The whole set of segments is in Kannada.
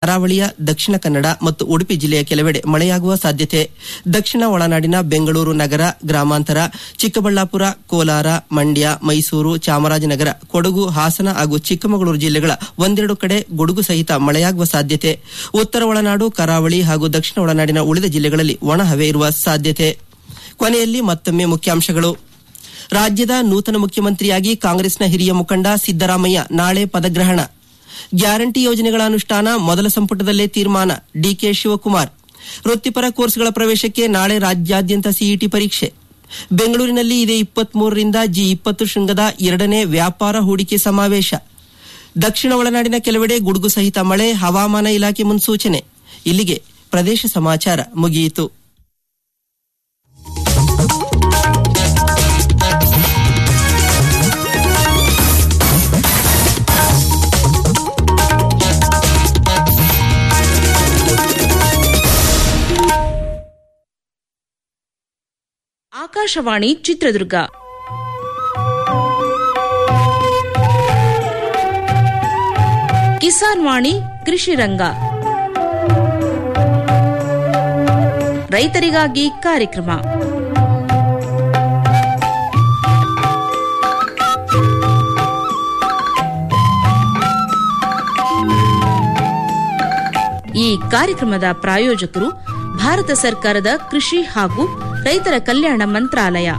ಕರಾವಳಿಯ ದಕ್ಷಿಣ ಕನ್ನಡ ಮತ್ತು ಉಡುಪಿ ಜಿಲ್ಲೆಯ ಕೆಲವೆಡೆ ಮಳೆಯಾಗುವ ಸಾಧ್ಯತೆ ದಕ್ಷಿಣ ಒಳನಾಡಿನ ಬೆಂಗಳೂರು ನಗರ ಗ್ರಾಮಾಂತರ ಚಿಕ್ಕಬಳ್ಳಾಪುರ ಕೋಲಾರ ಮಂಡ್ಯ ಮೈಸೂರು ಚಾಮರಾಜನಗರ ಕೊಡಗು ಹಾಸನ ಹಾಗೂ ಚಿಕ್ಕಮಗಳೂರು ಜಿಲ್ಲೆಗಳ ಒಂದೆರಡು ಕಡೆ ಗುಡುಗು ಸಹಿತ ಮಳೆಯಾಗುವ ಸಾಧ್ಯತೆ ಉತ್ತರ ಒಳನಾಡು ಕರಾವಳಿ ಹಾಗೂ ದಕ್ಷಿಣ ಒಳನಾಡಿನ ಉಳಿದ ಜಿಲ್ಲೆಗಳಲ್ಲಿ ಒಣಹವೆ ಇರುವ ಸಾಧ್ಯತೆ ಕೊನೆಯಲ್ಲಿ ಮತ್ತೊಮ್ಮೆ ಮುಖ್ಯಾಂಶಗಳು ರಾಜ್ಯದ ನೂತನ ಮುಖ್ಯಮಂತ್ರಿಯಾಗಿ ಕಾಂಗ್ರೆಸ್ನ ಹಿರಿಯ ಮುಖಂಡ ಸಿದ್ದರಾಮಯ್ಯ ನಾಳೆ ಪದಗ್ರಹಣ ಗ್ಯಾರಂಟಿ ಯೋಜನೆಗಳ ಅನುಷ್ಠಾನ ಮೊದಲ ಸಂಪುಟದಲ್ಲೇ ತೀರ್ಮಾನ ಡಿಕೆ ಶಿವಕುಮಾರ್ ವೃತ್ತಿಪರ ಕೋರ್ಸ್ಗಳ ಪ್ರವೇಶಕ್ಕೆ ನಾಳೆ ರಾಜ್ಯಾದ್ಯಂತ ಸಿಇಟಿ ಪರೀಕ್ಷೆ ಬೆಂಗಳೂರಿನಲ್ಲಿ ಇದೇ ಇಪ್ಪತ್ಮೂರರಿಂದ ಜಿ ಇಪ್ಪತ್ತು ಶೃಂಗದ ಎರಡನೇ ವ್ಯಾಪಾರ ಹೂಡಿಕೆ ಸಮಾವೇಶ ದಕ್ಷಿಣ ಒಳನಾಡಿನ ಕೆಲವೆಡೆ ಗುಡುಗು ಸಹಿತ ಮಳೆ ಹವಾಮಾನ ಇಲಾಖೆ ಮುನ್ಸೂಚನೆ ಇಲ್ಲಿಗೆ ಪ್ರದೇಶ ಸಮಾಚಾರ ಮುಗಿಯಿತು ಆಕಾಶವಾಣಿ ಚಿತ್ರದುರ್ಗ ಕಿಸಾನ್ ವಾಣಿ ಕೃಷಿ ರಂಗ ರೈತರಿಗಾಗಿ ಕಾರ್ಯಕ್ರಮ ಈ ಕಾರ್ಯಕ್ರಮದ ಪ್ರಾಯೋಜಕರು ಭಾರತ ಸರ್ಕಾರದ ಕೃಷಿ ಹಾಗೂ ರೈತರ ಕಲ್ಯಾಣ ಮಂತ್ರಾಲಯ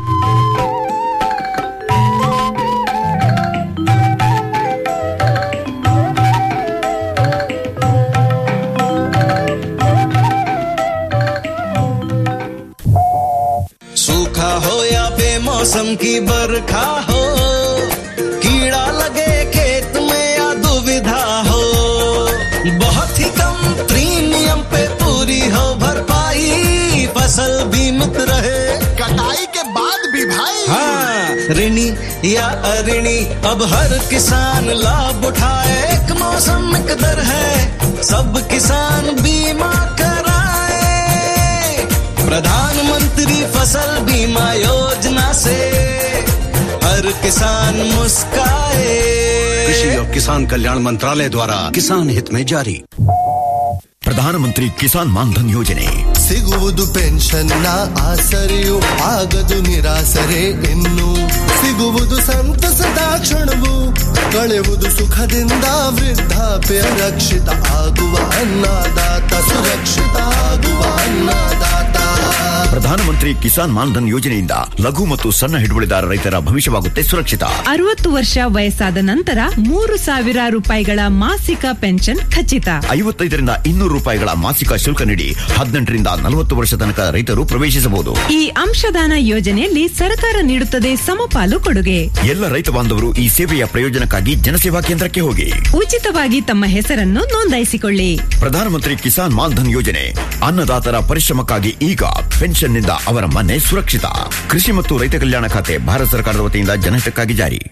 सूखा हो या बेमौसम की बरखा हो कीड़ा लगे खेत में या दुविधा हो बहुत ही कम प्रीमियम पे पूरी हो भरपाई फसल बीमित रहे कटाई के बाद भी भाई हाँ ऋणी या अऋणी अब हर किसान लाभ उठाए एक मौसम एक दर है सब किसान बीमा कराए प्रधानमंत्री फसल बीमा योजना से हर किसान मुस्काए कृषि और किसान कल्याण मंत्रालय द्वारा किसान हित में जारी ಪ್ರಧಾನಮಂತ್ರಿ ಕಿಸಾನ್ ಮಾನ್ಧನ್ ಯೋಜನೆ ಸಿಗುವುದು ಪೆನ್ಷನ್ನ ಆಸರೆಯು ಆಗದು ನಿರಾಸರೆ ಇನ್ನು ಸಿಗುವುದು ಸಂತಸದ ಕ್ಷಣವು ಕಳೆವುದು ಸುಖದಿಂದ ವೃದ್ಧಾಪ್ಯ ರಕ್ಷಿತ ಆಗುವ ಅನ್ನದಾತ ಸುರಕ್ಷಿತ ಆಗುವ ಅನ್ನದಾತ ಪ್ರಧಾನಮಂತ್ರಿ ಕಿಸಾನ್ ಮಾನ್ಧನ್ ಯೋಜನೆಯಿಂದ ಲಘು ಮತ್ತು ಸಣ್ಣ ಹಿಡುವಳಿದಾರ ರೈತರ ಭವಿಷ್ಯವಾಗುತ್ತೆ ಸುರಕ್ಷಿತ ಅರವತ್ತು ವರ್ಷ ವಯಸ್ಸಾದ ನಂತರ ಮೂರು ಸಾವಿರ ರೂಪಾಯಿಗಳ ಮಾಸಿಕ ಪೆನ್ಷನ್ ಖಚಿತ ಐವತ್ತೈದರಿಂದ ಇನ್ನೂರು ರೂಪಾಯಿಗಳ ಮಾಸಿಕ ಶುಲ್ಕ ನೀಡಿ ಹದಿನೆಂಟರಿಂದ ನಲವತ್ತು ವರ್ಷ ತನಕ ರೈತರು ಪ್ರವೇಶಿಸಬಹುದು ಈ ಅಂಶದಾನ ಯೋಜನೆಯಲ್ಲಿ ಸರ್ಕಾರ ನೀಡುತ್ತದೆ ಸಮಪಾಲು ಕೊಡುಗೆ ಎಲ್ಲ ರೈತ ಬಾಂಧವರು ಈ ಸೇವೆಯ ಪ್ರಯೋಜನಕ್ಕಾಗಿ ಜನಸೇವಾ ಕೇಂದ್ರಕ್ಕೆ ಹೋಗಿ ಉಚಿತವಾಗಿ ತಮ್ಮ ಹೆಸರನ್ನು ನೋಂದಾಯಿಸಿಕೊಳ್ಳಿ ಪ್ರಧಾನಮಂತ್ರಿ ಕಿಸಾನ್ ಮಾನ್ಧನ್ ಯೋಜನೆ ಅನ್ನದಾತರ ಪರಿಶ್ರಮಕ್ಕಾಗಿ ಈಗ ಪೆನ್ಷನ್ನಿಂದ ಅವರ ಮನೆ ಸುರಕ್ಷಿತ ಕೃಷಿ ಮತ್ತು ರೈತ ಕಲ್ಯಾಣ ಖಾತೆ ಭಾರತ ಸರ್ಕಾರದ ವತಿಯಿಂದ ಜನಹಿತಕ್ಕಾಗಿ ಜಾರಿ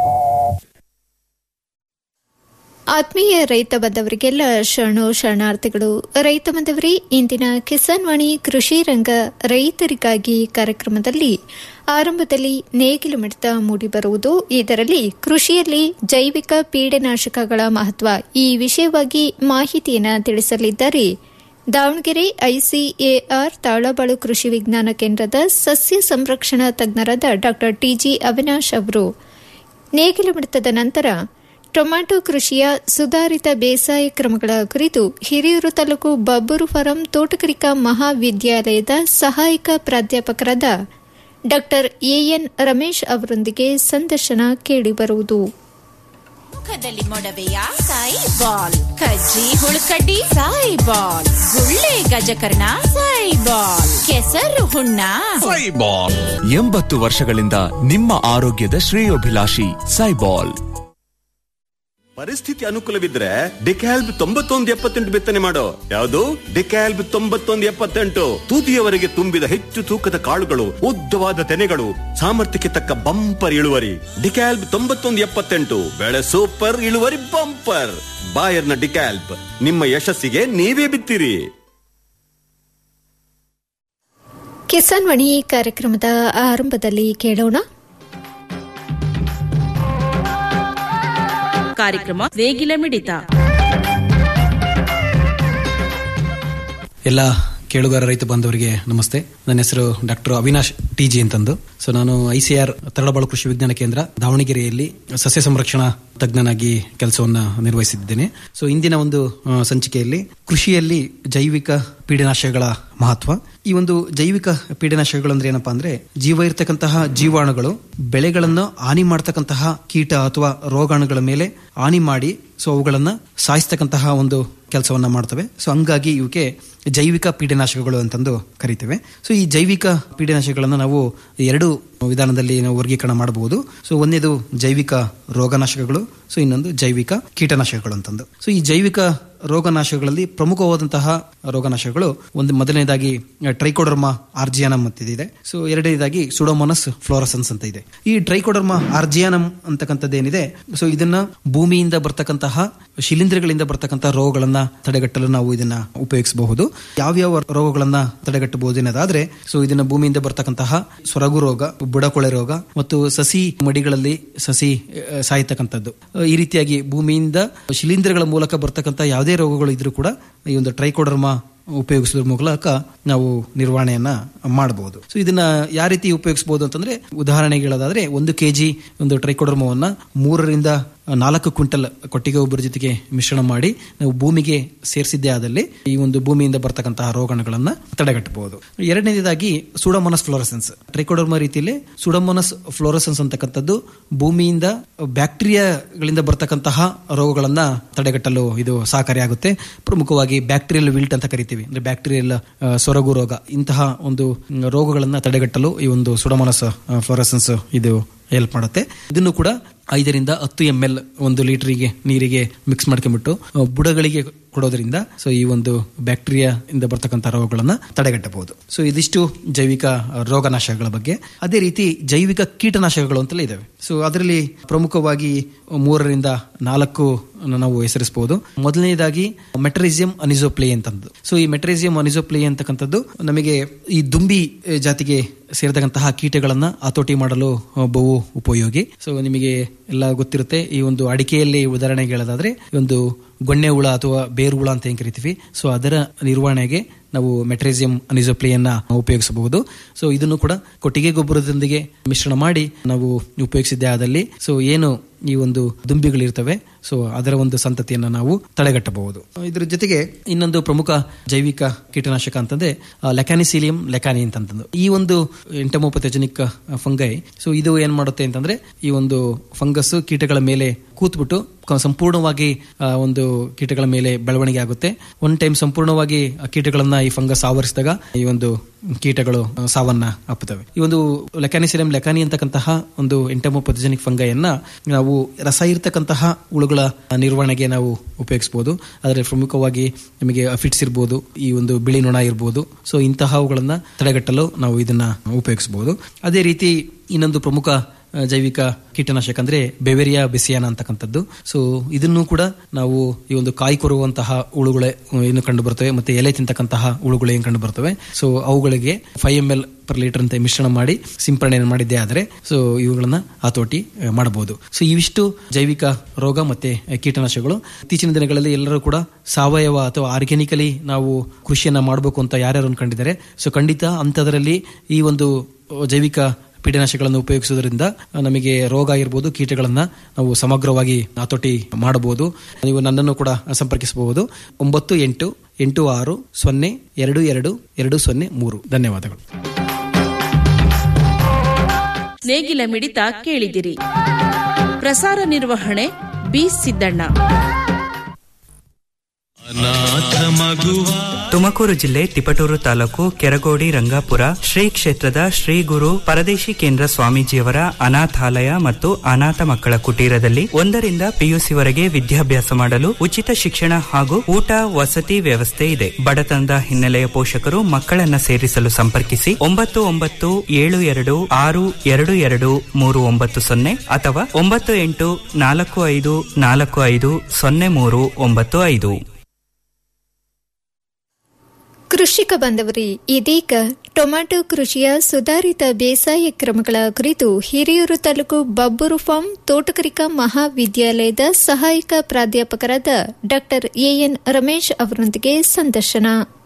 ಆತ್ಮೀಯ ರೈತ ಬಂದವರಿಗೆಲ್ಲ ಶರಣು ಶರಣಾರ್ಥಿಗಳು ರೈತ ಬಂದವರೇ ಇಂದಿನ ಕಿಸಾನ್ ವಾಣಿ ಕೃಷಿ ರಂಗ ರೈತರಿಗಾಗಿ ಕಾರ್ಯಕ್ರಮದಲ್ಲಿ ಆರಂಭದಲ್ಲಿ ನೇಗಿಲು ಮಿಡಿತ ಮೂಡಿಬರುವುದು ಇದರಲ್ಲಿ ಕೃಷಿಯಲ್ಲಿ ಜೈವಿಕ ಪೀಡನಾಶಕಗಳ ಮಹತ್ವ ಈ ವಿಷಯವಾಗಿ ಮಾಹಿತಿಯನ್ನು ತಿಳಿಸಲಿದ್ದಾರೆ ದಾವಣಗೆರೆ ಐಸಿಎಆರ್ ತಾಳಬಾಳು ಕೃಷಿ ವಿಜ್ಞಾನ ಕೇಂದ್ರದ ಸಸ್ಯ ಸಂರಕ್ಷಣಾ ತಜ್ಞರಾದ ಡಾ ಟಿಜಿ ಅವಿನಾಶ್ ಅವರು ನೇಗಿಲು ಮಿಡಿತದ ನಂತರ ಟೊಮ್ಯಾಟೊ ಕೃಷಿಯ ಸುಧಾರಿತ ಬೇಸಾಯ ಕ್ರಮಗಳ ಕುರಿತು ಹಿರಿಯೂರು ತಾಲೂಕು ಬಬ್ಬೂರು ಫಾರಂ ತೋಟಗಾರಿಕಾ ಮಹಾವಿದ್ಯಾಲಯದ ಸಹಾಯಕ ಪ್ರಾಧ್ಯಾಪಕರಾದ ಡಾ ಎಎನ್ ರಮೇಶ್ ಅವರೊಂದಿಗೆ ಸಂದರ್ಶನ ಕೇಳಿಬರುವುದು ಮುಖದಲ್ಲಿ ಮೊಡವೆಯ ಸಾಯಿ ಬಾಲ್ ಕಜ್ಜಿ ಹುಳುಕಡ್ಡಿ ಸಾಯಿ ಬಾಲ್ ಗುಳ್ಳೆ ಗಜಕರ್ಣ ಸಾಯಿ ಬಾಲ್ ಕೆಸರು ಹುಣ್ಣ ಎಂಬತ್ತು ವರ್ಷಗಳಿಂದ ನಿಮ್ಮ ಆರೋಗ್ಯದ ಶ್ರೇಯೋಭಿಲಾಷಿ ಸೈಬಾಲ್ ಪರಿಸ್ಥಿತಿ ಅನುಕೂಲವಿದ್ರೆ ಡಿಕ್ಯಾಲ್ಬ್ ತೊಂಬತ್ತೊಂದು ಎಪ್ಪತ್ತೆಂಟು ಬಿತ್ತನೆ ಮಾಡೋ ಯಾವುದು ಡಿಕ್ಯಾಲ್ಬ್ ತೊಂಬತ್ತೊಂದು ಎಪ್ಪತ್ತೆಂಟು ತೂತಿಯವರೆಗೆ ತುಂಬಿದ ಹೆಚ್ಚು ತೂಕದ ಕಾಳುಗಳು ಉದ್ದವಾದ ತೆನೆಗಳು ಸಾಮರ್ಥ್ಯಕ್ಕೆ ತಕ್ಕ ಬಂಪರ್ ಇಳುವರಿ ಡಿಕ್ಯಾಲ್ಬ್ ತೊಂಬತ್ತೊಂದು ಎಪ್ಪತ್ತೆಂಟು ಬೆಳೆ ಸೂಪರ್ ಇಳುವರಿ ಬಂಪರ್ ಬಾಯರ್ನ ಡಿಕ್ಯಾಲ್ಬ್ ನಿಮ್ಮ ಯಶಸ್ಸಿಗೆ ನೀವೇ ಬಿತ್ತಿರಿ ಕಿಸಾನ್ ವಾಣಿ ಕಾರ್ಯಕ್ರಮದ ಆರಂಭದಲ್ಲಿ ಕೇಳೋಣ ಕಾರ್ಯಕ್ರಮ ನೇಗಿಲ ಮಿಡಿತ ಎಲ್ಲ ಕೇಳುಗಾರ ರೈತ ಬಾಂಧವರಿಗೆ ನಮಸ್ತೆ ನನ್ನ ಹೆಸರು ಡಾಕ್ಟರ್ ಅವಿನಾಶ್ ಟಿ ಜಿ ಅಂತಂದು ಸೊ ನಾನು ಐಸಿಆರ್ ತರಳಬಾಳು ಕೃಷಿ ವಿಜ್ಞಾನ ಕೇಂದ್ರ ದಾವಣಗೆರೆಯಲ್ಲಿ ಸಸ್ಯ ಸಂರಕ್ಷಣಾ ತಜ್ಞನಾಗಿ ಕೆಲಸವನ್ನ ನಿರ್ವಹಿಸಿದ್ದೇನೆ ಸೊ ಇಂದಿನ ಒಂದು ಆ, ಸಂಚಿಕೆಯಲ್ಲಿ ಕೃಷಿಯಲ್ಲಿ ಜೈವಿಕ ಪೀಡನಾಶಕಗಳ ಮಹತ್ವ ಈ ಒಂದು ಜೈವಿಕ ಪೀಡನಾಶಕಗಳು ಅಂದ್ರೆ ಏನಪ್ಪಾ ಅಂದ್ರೆ ಜೀವ ಇರತಕ್ಕಂತಹ ಜೀವಾಣುಗಳು ಬೆಳೆಗಳನ್ನು ಹಾನಿ ಮಾಡತಕ್ಕಂತಹ ಕೀಟ ಅಥವಾ ರೋಗಾಣುಗಳ ಮೇಲೆ ಹಾನಿ ಮಾಡಿ ಸೊ ಅವುಗಳನ್ನ ಸಾಯಿಸ್ತಕ್ಕಂತಹ ಒಂದು ಕೆಲಸವನ್ನ ಮಾಡ್ತವೆ ಸೊ ಹಂಗಾಗಿ ಇವಕ್ಕೆ ಜೈವಿಕ ಪೀಡನಾಶಕಗಳು ಅಂತಂದು ಕರಿತೇವೆ ಸೊ ಈ ಜೈವಿಕ ಪೀಡನಾಶಕಗಳನ್ನು ನಾವು ಎರಡು ವಿಧಾನದಲ್ಲಿ ನಾವು ವರ್ಗೀಕರಣ ಮಾಡಬಹುದು ಸೊ ಒಂದೇದು ಜೈವಿಕ ರೋಗನಾಶಕಗಳು ಸೊ ಇನ್ನೊಂದು ಜೈವಿಕ ಕೀಟನಾಶಕಗಳು ಅಂತಂದು ಸೊ ಈ ಜೈವಿಕ ರೋಗನಾಶಕಗಳಲ್ಲಿ ಪ್ರಮುಖವಾದಂತಹ ರೋಗನಾಶಕಗಳು ಒಂದು ಮೊದಲನೇದಾಗಿ ಟ್ರೈಕೋಡರ್ಮಾ ಆರ್ಜಿಯಾನಮ್ ಅಂತಿದೆ ಸೊ ಎರಡನೇದಾಗಿ ಸುಡೋಮೋನಸ್ ಫ್ಲೋರಸನ್ಸ್ ಅಂತ ಇದೆ ಈ ಟ್ರೈಕೋಡರ್ಮಾ ಆರ್ಜಿಯಾನಮ್ ಅಂತಕ್ಕಂಥದ್ದೇನಿದೆ ಸೊ ಇದನ್ನ ಭೂಮಿಯಿಂದ ಬರ್ತಕ್ಕಂತಹ ಶಿಲೀಂಧ್ರಗಳಿಂದ ಬರ್ತಕ್ಕಂತಹ ರೋಗಗಳನ್ನ ತಡೆಗಟ್ಟಲು ನಾವು ಇದನ್ನ ಉಪಯೋಗಿಸಬಹುದು ಯಾವ್ಯಾವ ರೋಗಗಳನ್ನ ತಡೆಗಟ್ಟಬಹುದು ಅನ್ನೋದಾದ್ರೆ ಸೊ ಇದನ್ನ ಭೂಮಿಯಿಂದ ಬರ್ತಕ್ಕಂತಹ ಸೊರಗು ರೋಗ ಬುಡಕೊಳೆ ರೋಗ ಮತ್ತು ಸಸಿ ಮಡಿಗಳಲ್ಲಿ ಸಸಿ ಆ, ಸಾಯ್ತಕ್ಕಂಥದ್ದು ಆ, ಈ ರೀತಿಯಾಗಿ ಭೂಮಿಯಿಂದ ಶಿಲೀಂಧ್ರಗಳ ಮೂಲಕ ಬರ್ತಕ್ಕಂಥ ಯಾವುದೇ ರೋಗಗಳು ಇದ್ರೂ ಕೂಡ ಈ ಒಂದು ಟ್ರೈಕೋಡರ್ಮಾ ಉಪಯೋಗಿಸೋದ್ರ ಮೂಲಕ ನಾವು ನಿರ್ವಹಣೆಯನ್ನ ಮಾಡಬಹುದು ಸೊ ಇದನ್ನ ಯಾವ ರೀತಿ ಉಪಯೋಗಿಸಬಹುದು ಅಂತಂದ್ರೆ ಉದಾಹರಣೆಗೆ ಹೇಳೋದಾದ್ರೆ ಒಂದು ಕೆಜಿ ಒಂದು ಟ್ರೈಕೋಡರ್ಮವನ್ನ ಮೂರರಿಂದ ನಾಲ್ಕು ಕ್ವಿಂಟಲ್ ಕೊಟ್ಟಿಗೆ ಗೊಬ್ಬರ ಜೊತೆಗೆ ಮಿಶ್ರಣ ಮಾಡಿ ನಾವು ಭೂಮಿಗೆ ಸೇರಿಸಿದ್ದೇ ಆದಲ್ಲಿ ಈ ಒಂದು ಭೂಮಿಯಿಂದ ಬರ್ತಕ್ಕಂತಹ ರೋಗಾಣುಗಳನ್ನ ತಡೆಗಟ್ಟಬಹುದು ಎರಡನೇದಾಗಿ ಸುಡಮೋನಸ್ ಫ್ಲೋರಸೆನ್ಸ್ ಟ್ರೈಕೋಡರ್ಮಾ ರೀತಿಯಲ್ಲಿ ಸುಡಮೋನಸ್ ಫ್ಲೋರಸೆನ್ಸ್ ಅಂತಕ್ಕಂಥದ್ದು ಭೂಮಿಯಿಂದ ಬ್ಯಾಕ್ಟೀರಿಯಾಗಳಿಂದ ಬರ್ತಕ್ಕಂತಹ ರೋಗಗಳನ್ನ ತಡೆಗಟ್ಟಲು ಇದು ಸಹಕಾರಿಯಾಗುತ್ತೆ ಪ್ರಮುಖವಾಗಿ ಬ್ಯಾಕ್ಟೀರಿಯಲ್ ವಿಲ್ಟ್ ಅಂತ ಕರಿತೀವಿ ಅಂದ್ರೆ ಬ್ಯಾಕ್ಟೀರಿಯಲ್ ಆ, ಸೊರಗು ರೋಗ ಇಂತಹ ಒಂದು ಮ್, ರೋಗಗಳನ್ನ ತಡೆಗಟ್ಟಲು ಈ ಒಂದು ಸುಡಮೋನಸ್ ಫ್ಲೋರಸೆನ್ಸ್ ಇದು ಹೆಲ್ಪ್ ಮಾಡುತ್ತೆ ಇದನ್ನು ಕೂಡ ಐದರಿಂದ ಹತ್ತು ಎಂ ಎಲ್ ಒಂದು ಲೀಟರ್ಗೆ ನೀರಿಗೆ ಮಿಕ್ಸ್ ಮಾಡ್ಕೊಂಡ್ಬಿಟ್ಟು ಆ, ಬುಡಗಳಿಗೆ ಕೊಡೋದ್ರಿಂದ ಸೊ ಈ ಒಂದು ಬ್ಯಾಕ್ಟೀರಿಯಾ ಇಂದ ಬರ್ತಕ್ಕಂಥ ರೋಗಗಳನ್ನ ತಡೆಗಟ್ಟಬಹುದು ಸೊ ಇದಿಷ್ಟು ಜೈವಿಕ ರೋಗನಾಶಕಗಳ ಬಗ್ಗೆ ಅದೇ ರೀತಿ ಜೈವಿಕ ಕೀಟನಾಶಕಗಳು ಅಂತಲೇ ಇದಾವೆ ಸೊ ಅದರಲ್ಲಿ ಪ್ರಮುಖವಾಗಿ ಮೂರರಿಂದ ನಾಲ್ಕು ನಾವು ಹೆಸರಿಸಬಹುದು ಮೊದಲನೇದಾಗಿ ಮೆಟ್ರೇಸಿಯಂ ಅನಿಸೋಪ್ಲೇ ಅಂತಂದು ಸೊ ಈ ಮೆಟ್ರೇಸಿಯಂ ಅನಿಸೋಪ್ಲೇ ಅಂತಕ್ಕಂಥದ್ದು ನಮಗೆ ಈ ದುಂಬಿ ಆ, ಜಾತಿಗೆ ಸೇರಿದಂತಹ ಕೀಟಗಳನ್ನ ಹತೋಟಿ ಮಾಡಲು ಆ, ಬಹು ಉಪಯೋಗಿ ಸೊ ನಿಮಗೆ ಎಲ್ಲ ಗೊತ್ತಿರುತ್ತೆ ಈ ಒಂದು ಅಡಿಕೆಯಲ್ಲಿ ಉದಾಹರಣೆಗೆ ಹೇಳೋದಾದ್ರೆ ಈ ಒಂದು ಗೊಣ್ಣೆ ಹುಳ ಅಥವಾ ಬೇರು ಹುಳ ಅಂತ ಏನ್ ಕರಿತೀವಿ ಸೊ ಅದರ ನಿರ್ವಹಣೆಗೆ ನಾವು ಮೆಟ್ರೇಸಿಯಂ ಅನಿಸೋಪ್ಲಿಯನ್ನ ಉಪಯೋಗಿಸಬಹುದು ಸೊ ಇದನ್ನು ಕೂಡ ಕೊಟ್ಟಿಗೆ ಗೊಬ್ಬರದೊಂದಿಗೆ ಮಿಶ್ರಣ ಮಾಡಿ ನಾವು ಉಪಯೋಗಿಸಿದ್ದೇ ಆದಲ್ಲಿ ಸೊ ಏನು ಈ ಒಂದು ದುಂಬಿಗಳಿರ್ತವೆ ಸೊ ಅದರ ಒಂದು ಸಂತತಿಯನ್ನ ನಾವು ತಡೆಗಟ್ಟಬಹುದು ಇದರ ಜೊತೆಗೆ ಇನ್ನೊಂದು ಪ್ರಮುಖ ಜೈವಿಕ ಕೀಟನಾಶಕ ಅಂತಂದ್ರೆ ಲೆಕಾನಿಸಿಲಿಯಂ ಲೆಕಾನಿ ಅಂತಂದು ಈ ಒಂದು ಎಂಟಮೋಪಥೆಜನಿಕ್ ಫಂಗೈ ಸೊ ಇದು ಏನ್ ಮಾಡುತ್ತೆ ಅಂತಂದ್ರೆ ಈ ಒಂದು ಫಂಗಸ್ ಕೀಟಗಳ ಮೇಲೆ ಕೂತ್ಬಿಟ್ಟು ಕ- ಸಂಪೂರ್ಣವಾಗಿ ಆ, ಒಂದು ಕೀಟಗಳ ಮೇಲೆ ಬೆಳವಣಿಗೆ ಆಗುತ್ತೆ ಒನ್ ಟೈಮ್ ಸಂಪೂರ್ಣವಾಗಿ ಆ ಕೀಟಗಳನ್ನ ಈ ಫಂಗಸ್ ಆವರಿಸಿದಾಗ ಈ ಒಂದು ಕೀಟಗಳು ಆ, ಸಾವನ್ನ ಅಪ್ಪುತ್ತವೆ ಈ ಒಂದು ಲೆಕಾನಿಸಿಲಿಯಂ ಲೆಕಾನಿ ಅಂತಕ್ಕಂತಹ ಒಂದು ಎಂಟಮೋಪಥೆಜನಿಕ್ ಫಂಗೈಯನ್ನ ನಾವು ರಸ ಇರ್ತಕ್ಕಂತಹ ಹುಳುಗಳ ನಿರ್ವಹಣೆಗೆ ನಾವು ಉಪಯೋಗಿಸಬಹುದು ಅದರಲ್ಲಿ ಪ್ರಮುಖವಾಗಿ ನಿಮಗೆ ಫಿಟ್ಸ್ ಇರ್ಬೋದು ಈ ಒಂದು ಬಿಳಿ ನೊಣ ಇರ್ಬೋದು ಸೊ ಇಂತಹವುಗಳನ್ನ ತಡೆಗಟ್ಟಲು ನಾವು ಇದನ್ನ ಉಪಯೋಗಿಸಬಹುದು ಅದೇ ರೀತಿ ಇನ್ನೊಂದು ಪ್ರಮುಖ ಆ, ಜೈವಿಕ ಕೀಟನಾಶಕ ಅಂದ್ರೆ ಬೆವೆರಿಯಾ ಬೆಸಿಯಾನ ಅಂತಕ್ಕಂಥದ್ದು ಸೊ ಇದನ್ನು ಕೂಡ ನಾವು ಈ ಒಂದು ಕಾಯಿ ಕೊರುವಂತಹ ಹುಳುಗಳೇ ಏನು ಕಂಡು ಬರ್ತವೆ ಮತ್ತೆ ಎಲೆ ತಿಂತಕ್ಕಂತಹ ಹುಳುಗಳು ಏನು ಕಂಡು ಬರ್ತವೆ ಸೊ ಅವುಗಳಿಗೆ five M L per litre ಅಂತ ಮಿಶ್ರಣ ಮಾಡಿ ಸಿಂಪರಣೆ ಮಾಡಿದ್ದೇ ಆದರೆ ಸೊ ಇವುಗಳನ್ನ ಹತೋಟಿ ಆ, ಮಾಡಬಹುದು ಸೊ ಇವಿಷ್ಟು ಜೈವಿಕ ರೋಗ ಮತ್ತೆ ಆ, ಕೀಟನಾಶಕಗಳು ಇತ್ತೀಚಿನ ದಿನಗಳಲ್ಲಿ ಎಲ್ಲರೂ ಕೂಡ ಸಾವಯವ ಅಥವಾ ಆರ್ಗ್ಯಾನಿಕಲಿ ನಾವು ಕೃಷಿಯನ್ನ ಮಾಡಬೇಕು ಅಂತ ಯಾರ್ಯಾರು ಅನ್ಕೊಂಡಿದ್ದಾರೆ ಸೊ ಖಂಡಿತ ಅಂಥದ್ರಲ್ಲಿ ಈ ಒಂದು ಜೈವಿಕ ಪೀಡನಾಶಕಗಳನ್ನು ಉಪಯೋಗಿಸುವುದರಿಂದ ನಮಗೆ ರೋಗ ಇರ್ಬೋದು ಕೀಟಗಳನ್ನ ನಾವು ಸಮಗ್ರವಾಗಿ ಹತೋಟಿ ಮಾಡಬಹುದು ನೀವು ನನ್ನನ್ನು ಕೂಡ ಸಂಪರ್ಕಿಸಬಹುದು ಒಂಬತ್ತು ಎಂಟು ಎಂಟು ಆರು ಸೊನ್ನೆ ಎರಡು ಎರಡು ಎರಡು ಸೊನ್ನೆ ಮೂರು ಧನ್ಯವಾದಗಳು ನೇಗಿಲ ಮಿಡಿತ ಕೇಳಿದಿರಿ ಪ್ರಸಾರ ನಿರ್ವಹಣೆ ಬಿ ಸಿದ್ದಣ್ಣ ತುಮಕೂರು ಜಿಲ್ಲೆ ತಿಪಟೂರು ತಾಲೂಕು ಕೆರಗೋಡಿ ರಂಗಾಪುರ ಶ್ರೀ ಕ್ಷೇತ್ರದ ಶ್ರೀ ಗುರು ಪರದೇಶಿ ಕೇಂದ್ರ ಸ್ವಾಮೀಜಿಯವರ ಅನಾಥಾಲಯ ಮತ್ತು ಅನಾಥ ಮಕ್ಕಳ ಕುಟೀರದಲ್ಲಿ ಒಂದರಿಂದ ಪಿಯುಸಿವರೆಗೆ ವಿದ್ಯಾಭ್ಯಾಸ ಮಾಡಲು ಉಚಿತ ಶಿಕ್ಷಣ ಹಾಗೂ ಊಟ ವಸತಿ ವ್ಯವಸ್ಥೆ ಇದೆ ಬಡತನದ ಹಿನ್ನೆಲೆಯ ಪೋಷಕರು ಮಕ್ಕಳನ್ನ ಸೇರಿಸಲು ಸಂಪರ್ಕಿಸಿ ಒಂಬತ್ತು ಒಂಬತ್ತು ಏಳು ಎರಡು ಆರು ಎರಡು ಎರಡು ಮೂರು ಒಂಬತ್ತು ಸೊನ್ನೆ ಅಥವಾ ಒಂಬತ್ತು ಎಂಟು ನಾಲ್ಕು ಐದು ನಾಲ್ಕು ಐದು ಸೊನ್ನೆ ಮೂರು ಒಂಬತ್ತು ಐದು ಕೃಷಿಕ ಬಂದವರಿ ಇದೀಗ ಟೊಮ್ಯಾಟೊ ಕೃಷಿಯ ಸುಧಾರಿತ ಬೇಸಾಯ ಕ್ರಮಗಳ ಕುರಿತು ಹಿರಿಯೂರು ತಾಲೂಕು ಬಬ್ಬೂರು ಫಾರ್ಮ್ ತೋಟಗಾರಿಕಾ ಮಹಾವಿದ್ಯಾಲಯದ ಸಹಾಯಕ ಪ್ರಾಧ್ಯಾಪಕರಾದ ಡಾ ಎಎನ್ ರಮೇಶ್ ಅವರೊಂದಿಗೆ ಸಂದರ್ಶನ